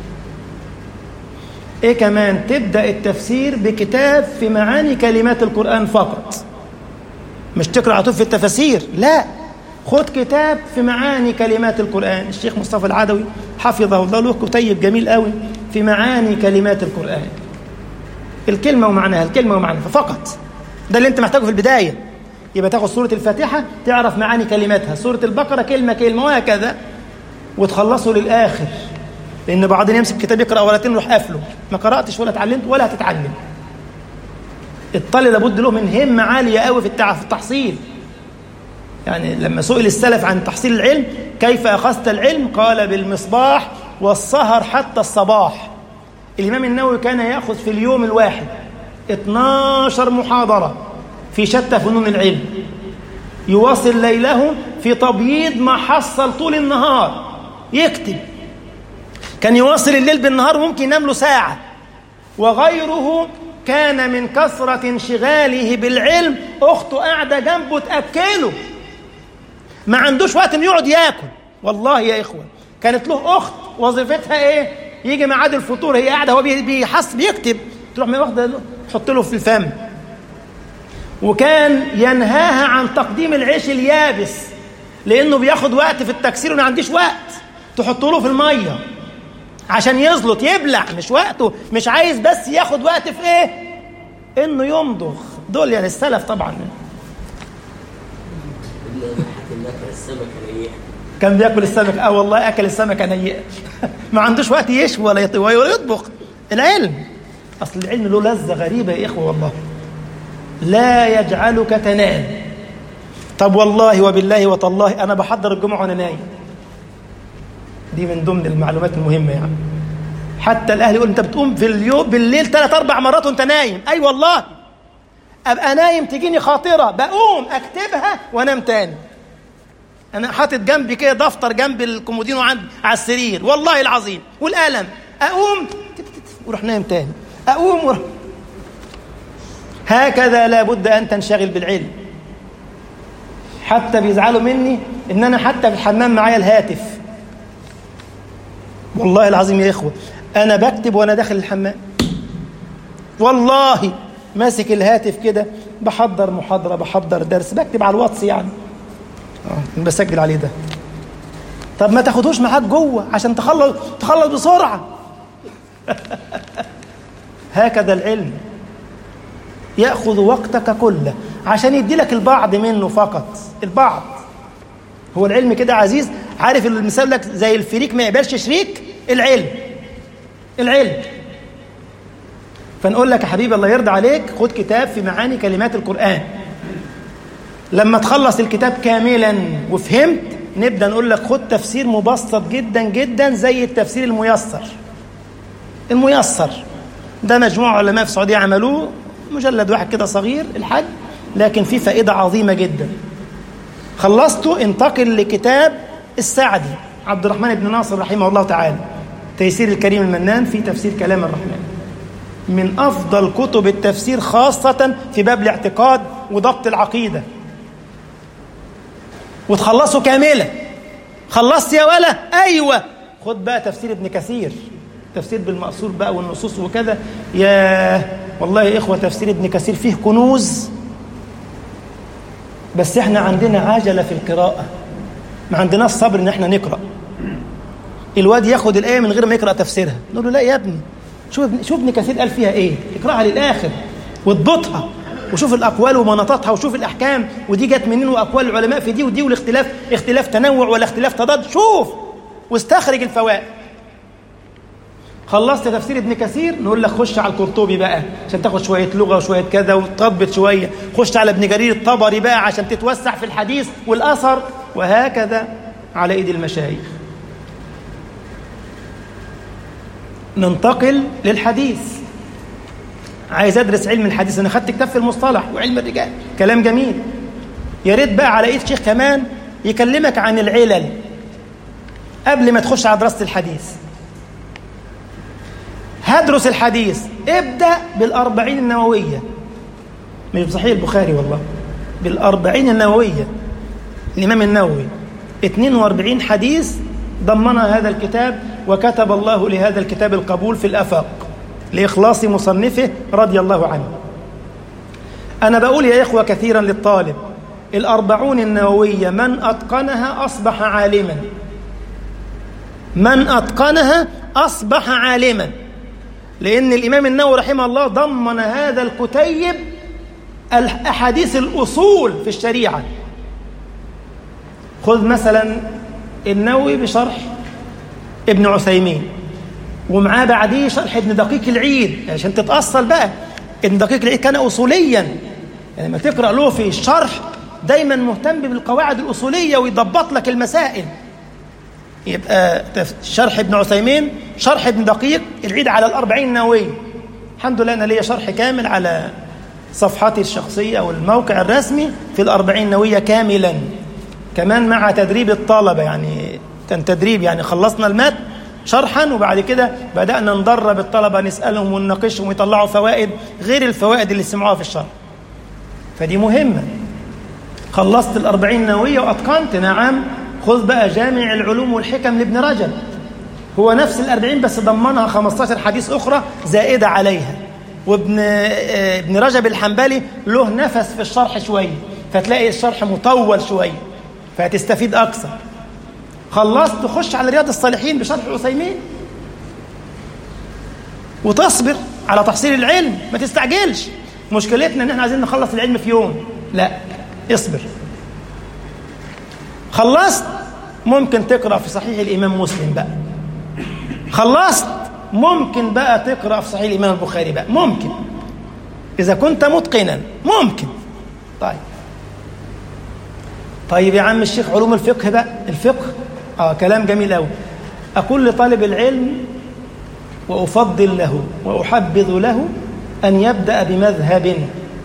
إيه كمان تبدأ التفسير بكتاب في معاني كلمات القرآن فقط مش تقرأ على طول في التفاسير لا خد كتاب في معاني كلمات القرآن الشيخ مصطفى العدوي حفظه الله له كتيب جميل قوي في معاني كلمات القرآن الكلمة ومعناها الكلمة ومعناها فقط ده اللي انت محتاجه في البداية يبقى تاخد سورة الفاتحة تعرف معاني كلماتها سورة البقرة كلمة كلمة وهكذا وتخلصه للآخر لأن بعضنا يمسك كتاب يقرأ ورقتين ويروح قافله ما قرأتش ولا اتعلمت ولا هتتعلم الطالب لابد له من همة عالية قوي في التع- في التحصيل يعني لما سئل السلف عن تحصيل العلم كيف أخذت العلم قال بالمصباح والسهر حتى الصباح الإمام النووي كان يأخذ في اليوم الواحد 12 محاضرة في شتى فنون العلم يواصل ليله في تبييض ما حصل طول النهار يكتب كان يواصل الليل بالنهار ممكن ينام له ساعة وغيره كان من كثرة انشغاله بالعلم أخته قاعدة جنبه تأكله ما عندوش وقت انه يقعد ياكل والله يا إخوة كانت له أخت وظيفتها إيه يجي ميعاد الفطور هي قاعدة هو بي- بيحس بيكتب تروح من واخدة تحط له في الفم وكان ينهاها عن تقديم العيش اليابس لانه بياخد وقت في التكسير وما عنديش وقت تحط له في الميه عشان يزلط يبلع مش وقته مش عايز بس ياخد وقت في ايه انه يمضغ دول يعني السلف طبعا
إلا حتى ناكل السمك نيح
كان بياكل السمك اه والله اكل السمك نيئا ما عندوش وقت يشوي ولا يطبخ ولا يطبخ العلم اصل العلم له لذه غريبه يا اخوه والله لا يجعلك تنام طب والله وبالله وتالله انا بحضر الجمعه وانا نايم دي من ضمن المعلومات المهمه يعني حتى الاهل يقول انت بتقوم في اليوم بالليل ثلاث اربع مرات وانت نايم اي أيوة والله ابقى نايم تجيني خاطره بقوم اكتبها وانام تاني انا حاطط جنبي كده دفتر جنب الكومودينو عند على السرير والله العظيم والقلم اقوم تت- تت- واروح نايم تاني اقوم واروح هكذا لابد ان تنشغل بالعلم حتى بيزعلوا مني ان انا حتى في الحمام معايا الهاتف والله العظيم يا اخوه انا بكتب وانا داخل الحمام والله ماسك الهاتف كده بحضر محاضره بحضر درس بكتب على الواتس يعني اه بسجل عليه ده طب ما تاخدوش معاك جوه عشان تخلص تخلص بسرعه هكذا العلم ياخذ وقتك كله عشان يدي لك البعض منه فقط البعض هو العلم كده عزيز عارف المثال لك زي الفريك ما يقبلش شريك العلم العلم فنقول لك يا حبيبي الله يرضى عليك خد كتاب في معاني كلمات القرآن لما تخلص الكتاب كاملا وفهمت نبدأ نقول لك خد تفسير مبسط جدا جدا زي التفسير الميسر الميسر ده مجموعة علماء في السعودية عملوه مجلد واحد كده صغير الحج لكن فيه فائدة عظيمة جدا خلصته انتقل لكتاب السعدي عبد الرحمن بن ناصر رحمه الله تعالى تيسير الكريم المنان في تفسير كلام الرحمن من أفضل كتب التفسير خاصة في باب الاعتقاد وضبط العقيدة وتخلصه كاملة خلصت يا ولا أيوة خد بقى تفسير ابن كثير تفسير بالمأثور بقى والنصوص وكذا يا والله يا إخوة تفسير ابن كثير فيه كنوز بس احنا عندنا عجلة في القراءة ما عندناش صبر ان احنا نقرأ الواد ياخد الآية من غير ما يقرأ تفسيرها نقول له لا يا ابني شوف ابن شوف ابن كثير قال فيها ايه اقراها للآخر واضبطها وشوف الأقوال ومناطاتها وشوف الأحكام ودي جت منين وأقوال العلماء في دي ودي والاختلاف اختلاف تنوع ولا اختلاف تضاد شوف واستخرج الفوائد خلصت تفسير ابن كثير نقول لك خش على القرطبي بقى عشان تاخد شويه لغه وشويه كذا وتضبط شويه خش على ابن جرير الطبري بقى عشان تتوسع في الحديث والاثر وهكذا على ايدي المشايخ ننتقل للحديث عايز ادرس علم الحديث انا خدت كتاب في المصطلح وعلم الرجال كلام جميل يا ريت بقى على ايد شيخ كمان يكلمك عن العلل قبل ما تخش على دراسه الحديث هدرس الحديث ابدأ بالأربعين النووية مش بصحيح البخاري والله بالأربعين النووية الإمام النووي 42 حديث ضمنها هذا الكتاب وكتب الله لهذا الكتاب القبول في الآفاق لإخلاص مصنفه رضي الله عنه أنا بقول يا إخوة كثيرا للطالب الأربعون النووية من أتقنها أصبح عالما من أتقنها أصبح عالما لأن الإمام النووي رحمه الله ضمن هذا الكتيب الأحاديث الأصول في الشريعة خذ مثلا النووي بشرح ابن عثيمين ومعاه بعديه شرح ابن دقيق العيد عشان تتأصل بقى ابن دقيق العيد كان أصوليا يعني لما تقرأ له في الشرح دايما مهتم بالقواعد الأصولية ويضبط لك المسائل يبقى شرح ابن عثيمين شرح ابن دقيق العيد على الأربعين النووية الحمد لله أنا ليا شرح كامل على صفحتي الشخصية أو الموقع الرسمي في الأربعين نووية كاملا كمان مع تدريب الطلبة يعني كان تدريب يعني خلصنا المات شرحا وبعد كده بدأنا ندرب الطلبة نسألهم ونناقشهم ويطلعوا فوائد غير الفوائد اللي سمعوها في الشرح فدي مهمة خلصت الأربعين نووية وأتقنت نعم خذ بقى جامع العلوم والحكم لابن رجب هو نفس الأربعين بس ضمنها 15 حديث أخرى زائدة عليها وابن ابن رجب الحنبلي له نفس في الشرح شوية فتلاقي الشرح مطول شوية فهتستفيد أكثر خلصت تخش على رياض الصالحين بشرح عثيمين وتصبر على تحصيل العلم ما تستعجلش مشكلتنا ان احنا عايزين نخلص العلم في يوم لا اصبر خلصت ممكن تقرا في صحيح الامام مسلم بقى خلصت ممكن بقى تقرا في صحيح الامام البخاري بقى ممكن اذا كنت متقنا ممكن طيب طيب يا عم الشيخ علوم الفقه بقى الفقه اه كلام جميل قوي اقول لطالب العلم وافضل له واحبذ له ان يبدا بمذهب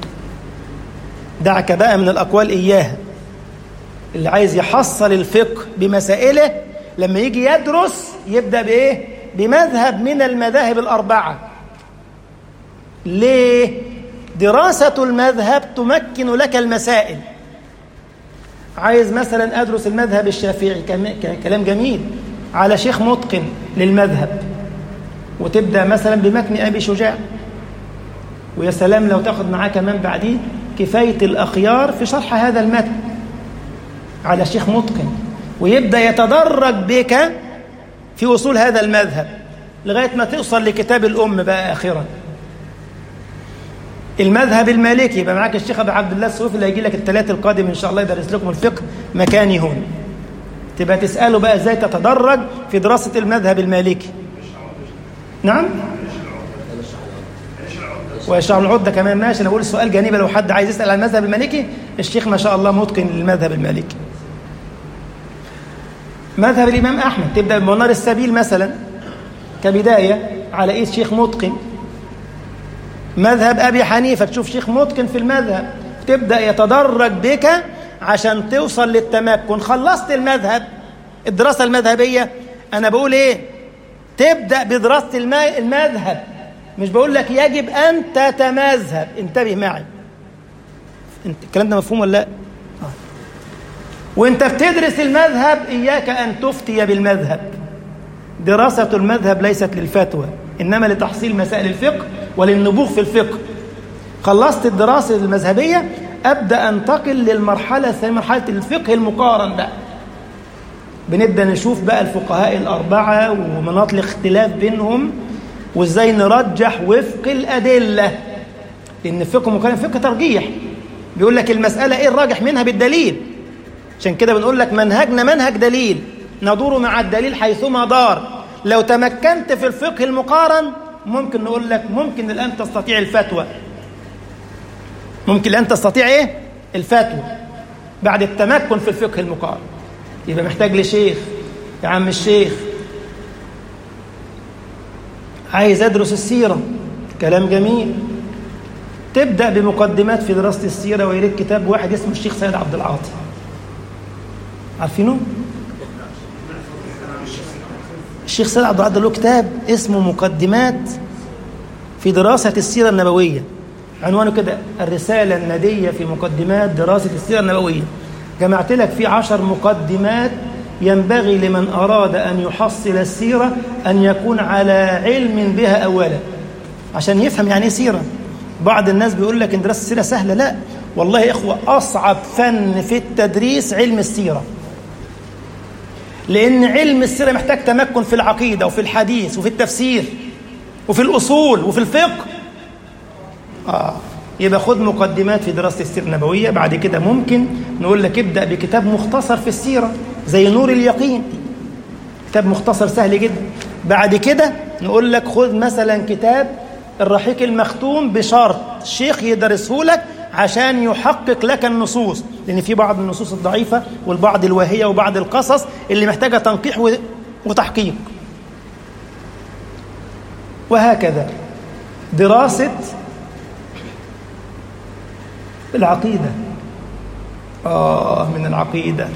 دعك بقى من الاقوال اياها اللي عايز يحصل الفقه بمسائله لما يجي يدرس يبدا بايه بمذهب من المذاهب الاربعه ليه دراسه المذهب تمكن لك المسائل عايز مثلا ادرس المذهب الشافعي كلام جميل على شيخ متقن للمذهب وتبدا مثلا بمتن ابي شجاع ويا سلام لو تاخد معاه كمان بعديه كفايه الاخيار في شرح هذا المتن على شيخ متقن ويبدا يتدرج بك في وصول هذا المذهب لغايه ما توصل لكتاب الام بقى اخرا المذهب المالكي يبقى معاك الشيخ ابو عبد الله السوفي اللي هيجي لك الثلاث القادم ان شاء الله يدرس لكم الفقه مكاني هنا تبقى تسأله بقى ازاي تتدرج في دراسة المذهب المالكي نعم ويشرح العدة كمان ماشي انا بقول السؤال جانبي لو حد عايز يسأل عن المذهب المالكي الشيخ ما شاء الله متقن للمذهب المالكي مذهب الإمام أحمد تبدأ بمنار السبيل مثلا كبداية على إيد شيخ متقن مذهب أبي حنيفة تشوف شيخ متقن في المذهب تبدأ يتدرج بك عشان توصل للتمكن خلصت المذهب الدراسة المذهبية أنا بقول إيه تبدأ بدراسة المذهب مش بقول لك يجب أن تتمذهب انتبه معي انت الكلام ده مفهوم ولا لا آه. وانت بتدرس المذهب إياك أن تفتي بالمذهب دراسة المذهب ليست للفتوى إنما لتحصيل مسائل الفقه وللنبوغ في الفقه خلصت الدراسة المذهبية أبدأ أنتقل للمرحلة الثانية مرحلة الفقه المقارن بقى بنبدأ نشوف بقى الفقهاء الأربعة ومناط الاختلاف بينهم وإزاي نرجح وفق الأدلة لأن الفقه المقارن فقه ترجيح بيقول لك المسألة إيه الراجح منها بالدليل عشان كده بنقول لك منهجنا منهج دليل ندور مع الدليل حيثما دار لو تمكنت في الفقه المقارن ممكن نقول لك ممكن الآن تستطيع الفتوى ممكن الآن تستطيع إيه؟ الفتوى بعد التمكن في الفقه المقارن يبقى محتاج لشيخ يا عم الشيخ عايز أدرس السيرة كلام جميل تبدأ بمقدمات في دراسة السيرة ويريد كتاب واحد اسمه الشيخ سيد عبد العاطي عارفينه؟ الشيخ سيد عبد العاطي له كتاب اسمه مقدمات في دراسة السيرة النبوية عنوانه كده الرسالة الندية في مقدمات دراسة السيرة النبوية جمعت لك فيه عشر مقدمات ينبغي لمن أراد أن يحصل السيرة أن يكون على علم بها أولا عشان يفهم يعني ايه سيرة بعض الناس بيقول لك ان دراسة السيرة سهلة لا والله يا إخوة أصعب فن في التدريس علم السيرة لأن علم السيرة محتاج تمكن في العقيدة وفي الحديث وفي التفسير وفي الأصول وفي الفقه آه يبقى خد مقدمات في دراسة السيرة النبوية بعد كده ممكن نقول لك ابدأ بكتاب مختصر في السيرة زي نور اليقين كتاب مختصر سهل جدا بعد كده نقول لك خد مثلا كتاب الرحيق المختوم بشرط الشيخ يدرسه لك عشان يحقق لك النصوص لأن في بعض النصوص الضعيفة والبعض الواهية وبعض القصص اللي محتاجة تنقيح وتحقيق وهكذا دراسة العقيدة آه من العقيدة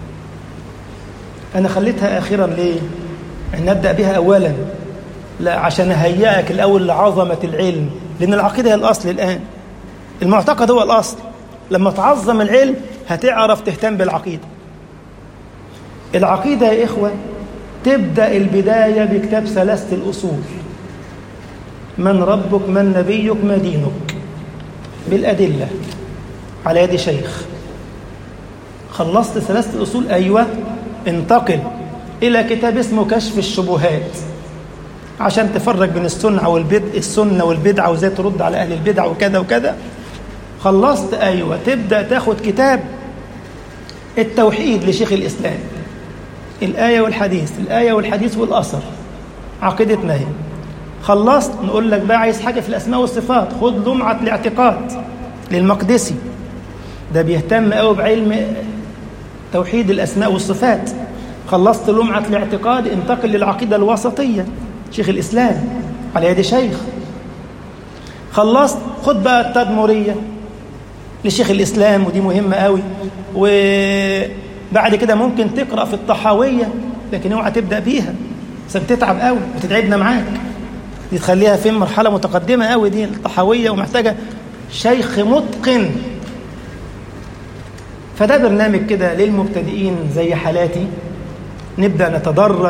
أنا خليتها آخرا ليه؟ أن نبدأ بها أولا لا عشان أهيئك الأول لعظمة العلم لأن العقيدة هي الأصل الآن المعتقد هو الأصل لما تعظم العلم هتعرف تهتم بالعقيدة العقيدة يا إخوة تبدأ البداية بكتاب ثلاثة الأصول من ربك من نبيك ما دينك بالأدلة على يد شيخ خلصت ثلاثة الأصول أيوة انتقل إلى كتاب اسمه كشف الشبهات عشان تفرق بين السنة والبدع السنة والبدعة وازاي ترد على أهل البدع وكذا وكذا خلصت أيوة تبدأ تاخد كتاب التوحيد لشيخ الإسلام الآية والحديث الآية والحديث والأثر عقيدتنا هي خلصت نقول لك بقى عايز حاجة في الأسماء والصفات خد لمعة الاعتقاد للمقدسي ده بيهتم قوي بعلم توحيد الأسماء والصفات خلصت لمعة الاعتقاد انتقل للعقيدة الوسطية شيخ الإسلام على يد شيخ خلصت خد بقى التدمرية لشيخ الإسلام ودي مهمة قوي وبعد كده ممكن تقرأ في الطحاوية لكن اوعى تبدأ بيها بس بتتعب قوي وتتعبنا معاك دي تخليها في مرحلة متقدمة قوي دي الطحاوية ومحتاجة شيخ متقن فده برنامج كده للمبتدئين زي حالاتي نبدأ نتدرج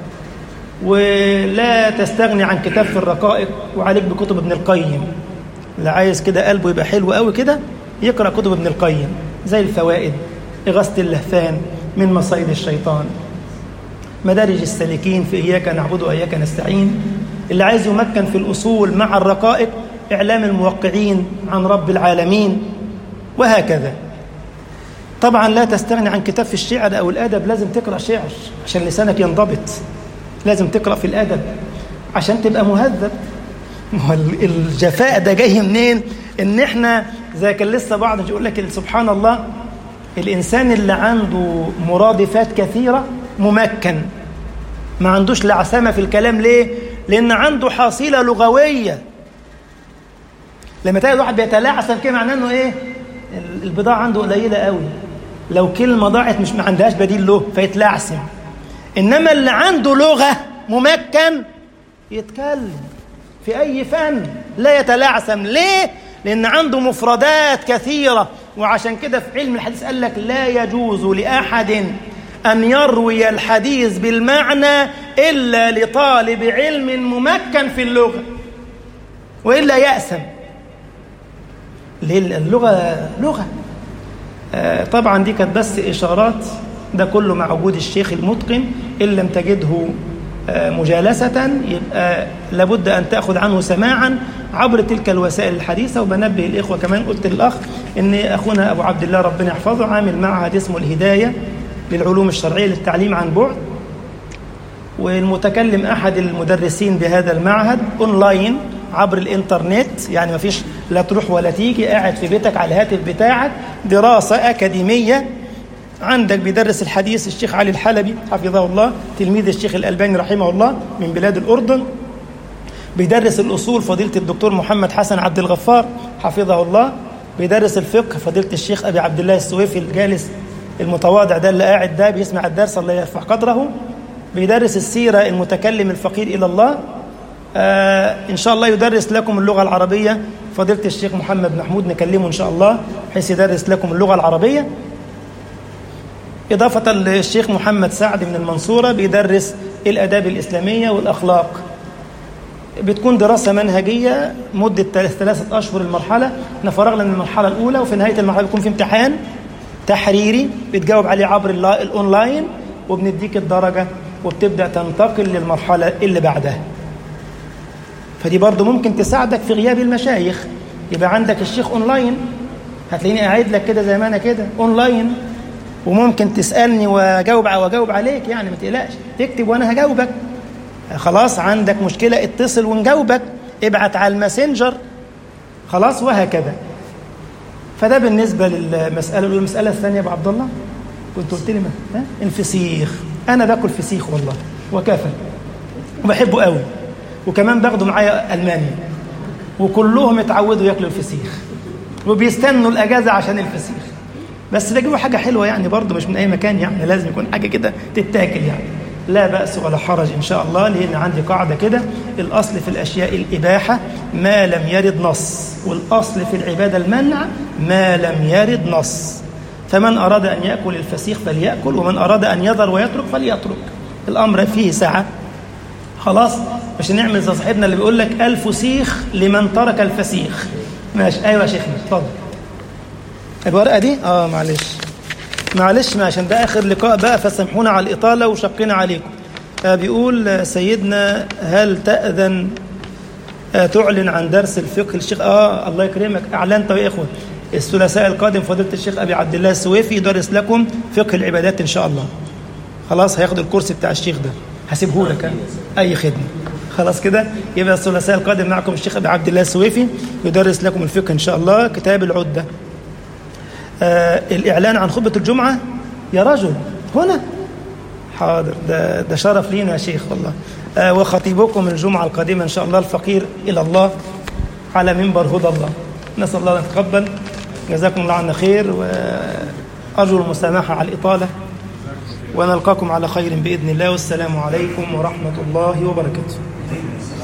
ولا تستغني عن كتاب في الرقائق وعليك بكتب ابن القيم اللي عايز كده قلبه يبقى حلو قوي كده يقرأ كتب ابن القيم زي الفوائد إغاثة اللهفان من مصائد الشيطان مدارج السالكين في إياك نعبد وإياك نستعين اللي عايز يمكن في الأصول مع الرقائق إعلام الموقعين عن رب العالمين وهكذا طبعا لا تستغني عن كتاب في الشعر أو الأدب لازم تقرأ شعر عشان لسانك ينضبط لازم تقرأ في الأدب عشان تبقى مهذب ما هو الجفاء ده جاي منين ان احنا زي كان لسه بعض يقول لك سبحان الله الانسان اللي عنده مرادفات كثيره ممكن ما عندوش لعثمه في الكلام ليه لان عنده حصيله لغويه لما تلاقي الواحد بيتلعثم كده معناه انه ايه البضاعه عنده قليله قوي لو كلمه ضاعت مش ما عندهاش بديل له فيتلعثم انما اللي عنده لغه ممكن يتكلم في أي فن لا يتلعثم ليه؟ لأن عنده مفردات كثيرة وعشان كده في علم الحديث قال لك لا يجوز لأحد أن يروي الحديث بالمعنى إلا لطالب علم ممكن في اللغة وإلا يأسم ليه اللغة لغة آه طبعا دي كانت بس إشارات ده كله مع وجود الشيخ المتقن إن لم تجده مجالسة يبقى لابد أن تأخذ عنه سماعا عبر تلك الوسائل الحديثة وبنبه الإخوة كمان قلت للأخ إن أخونا أبو عبد الله ربنا يحفظه عامل معهد اسمه الهداية للعلوم الشرعية للتعليم عن بعد والمتكلم أحد المدرسين بهذا المعهد أونلاين عبر الإنترنت يعني ما فيش لا تروح ولا تيجي قاعد في بيتك على الهاتف بتاعك دراسة أكاديمية عندك بيدرس الحديث الشيخ علي الحلبي حفظه الله تلميذ الشيخ الألباني رحمه الله من بلاد الأردن بيدرس الأصول فضيلة الدكتور محمد حسن عبد الغفار حفظه الله بيدرس الفقه فضيلة الشيخ أبي عبد الله السويفي الجالس المتواضع ده اللي قاعد ده بيسمع الدرس الله يرفع قدره بيدرس السيرة المتكلم الفقير إلى الله آه إن شاء الله يدرس لكم اللغة العربية فضيلة الشيخ محمد محمود نكلمه إن شاء الله بحيث يدرس لكم اللغة العربية إضافة للشيخ محمد سعد من المنصورة بيدرس الأداب الإسلامية والأخلاق بتكون دراسة منهجية مدة ثلاثة أشهر المرحلة احنا فرغنا من المرحلة الأولى وفي نهاية المرحلة بيكون في امتحان تحريري بتجاوب عليه عبر الأونلاين وبنديك الدرجة وبتبدأ تنتقل للمرحلة اللي بعدها فدي برضو ممكن تساعدك في غياب المشايخ يبقى عندك الشيخ أونلاين هتلاقيني قاعد لك كده زي ما أنا كده أونلاين وممكن تسألني وأجاوب وأجاوب عليك يعني ما تقلقش تكتب وأنا هجاوبك خلاص عندك مشكلة اتصل ونجاوبك ابعت على الماسنجر خلاص وهكذا فده بالنسبة للمسألة المسألة الثانية أبو عبد الله كنت قلت لي ما الفسيخ أنا باكل فسيخ والله وكفى وبحبه قوي وكمان باخده معايا ألمانيا وكلهم اتعودوا ياكلوا الفسيخ وبيستنوا الأجازة عشان الفسيخ بس ده جيبوا حاجة حلوة يعني برضه مش من أي مكان يعني لازم يكون حاجة كده تتاكل يعني لا بأس ولا حرج إن شاء الله لأن عندي قاعدة كده الأصل في الأشياء الإباحة ما لم يرد نص والأصل في العبادة المنع ما لم يرد نص فمن أراد أن يأكل الفسيخ فليأكل ومن أراد أن يذر ويترك فليترك الأمر فيه سعة خلاص مش نعمل زي صاحبنا اللي بيقول لك الفسيخ لمن ترك الفسيخ ماشي أيوة يا شيخنا اتفضل الورقة دي اه معلش معلش ما عشان ده آخر لقاء بقى فسامحونا على الإطالة وشقنا عليكم آه بيقول سيدنا هل تأذن آه تعلن عن درس الفقه الشيخ آه الله يكرمك أعلنت يا إخوة الثلاثاء القادم فضيلة الشيخ أبي عبد الله السويفي يدرس لكم فقه العبادات إن شاء الله خلاص هياخد الكورس بتاع الشيخ ده هسيبه لك أي خدمة خلاص كده يبقى الثلاثاء القادم معكم الشيخ أبي عبد الله السويفي يدرس لكم الفقه إن شاء الله كتاب العدة آه الإعلان عن خطبة الجمعة يا رجل هنا حاضر ده, ده شرف لينا يا شيخ والله آه وخطيبكم الجمعة القادمة إن شاء الله الفقير إلى الله على منبر هدى الله نسأل الله أن يتقبل جزاكم الله عنا خير وأرجو المسامحة على الإطالة ونلقاكم على خير بإذن الله والسلام عليكم ورحمة الله وبركاته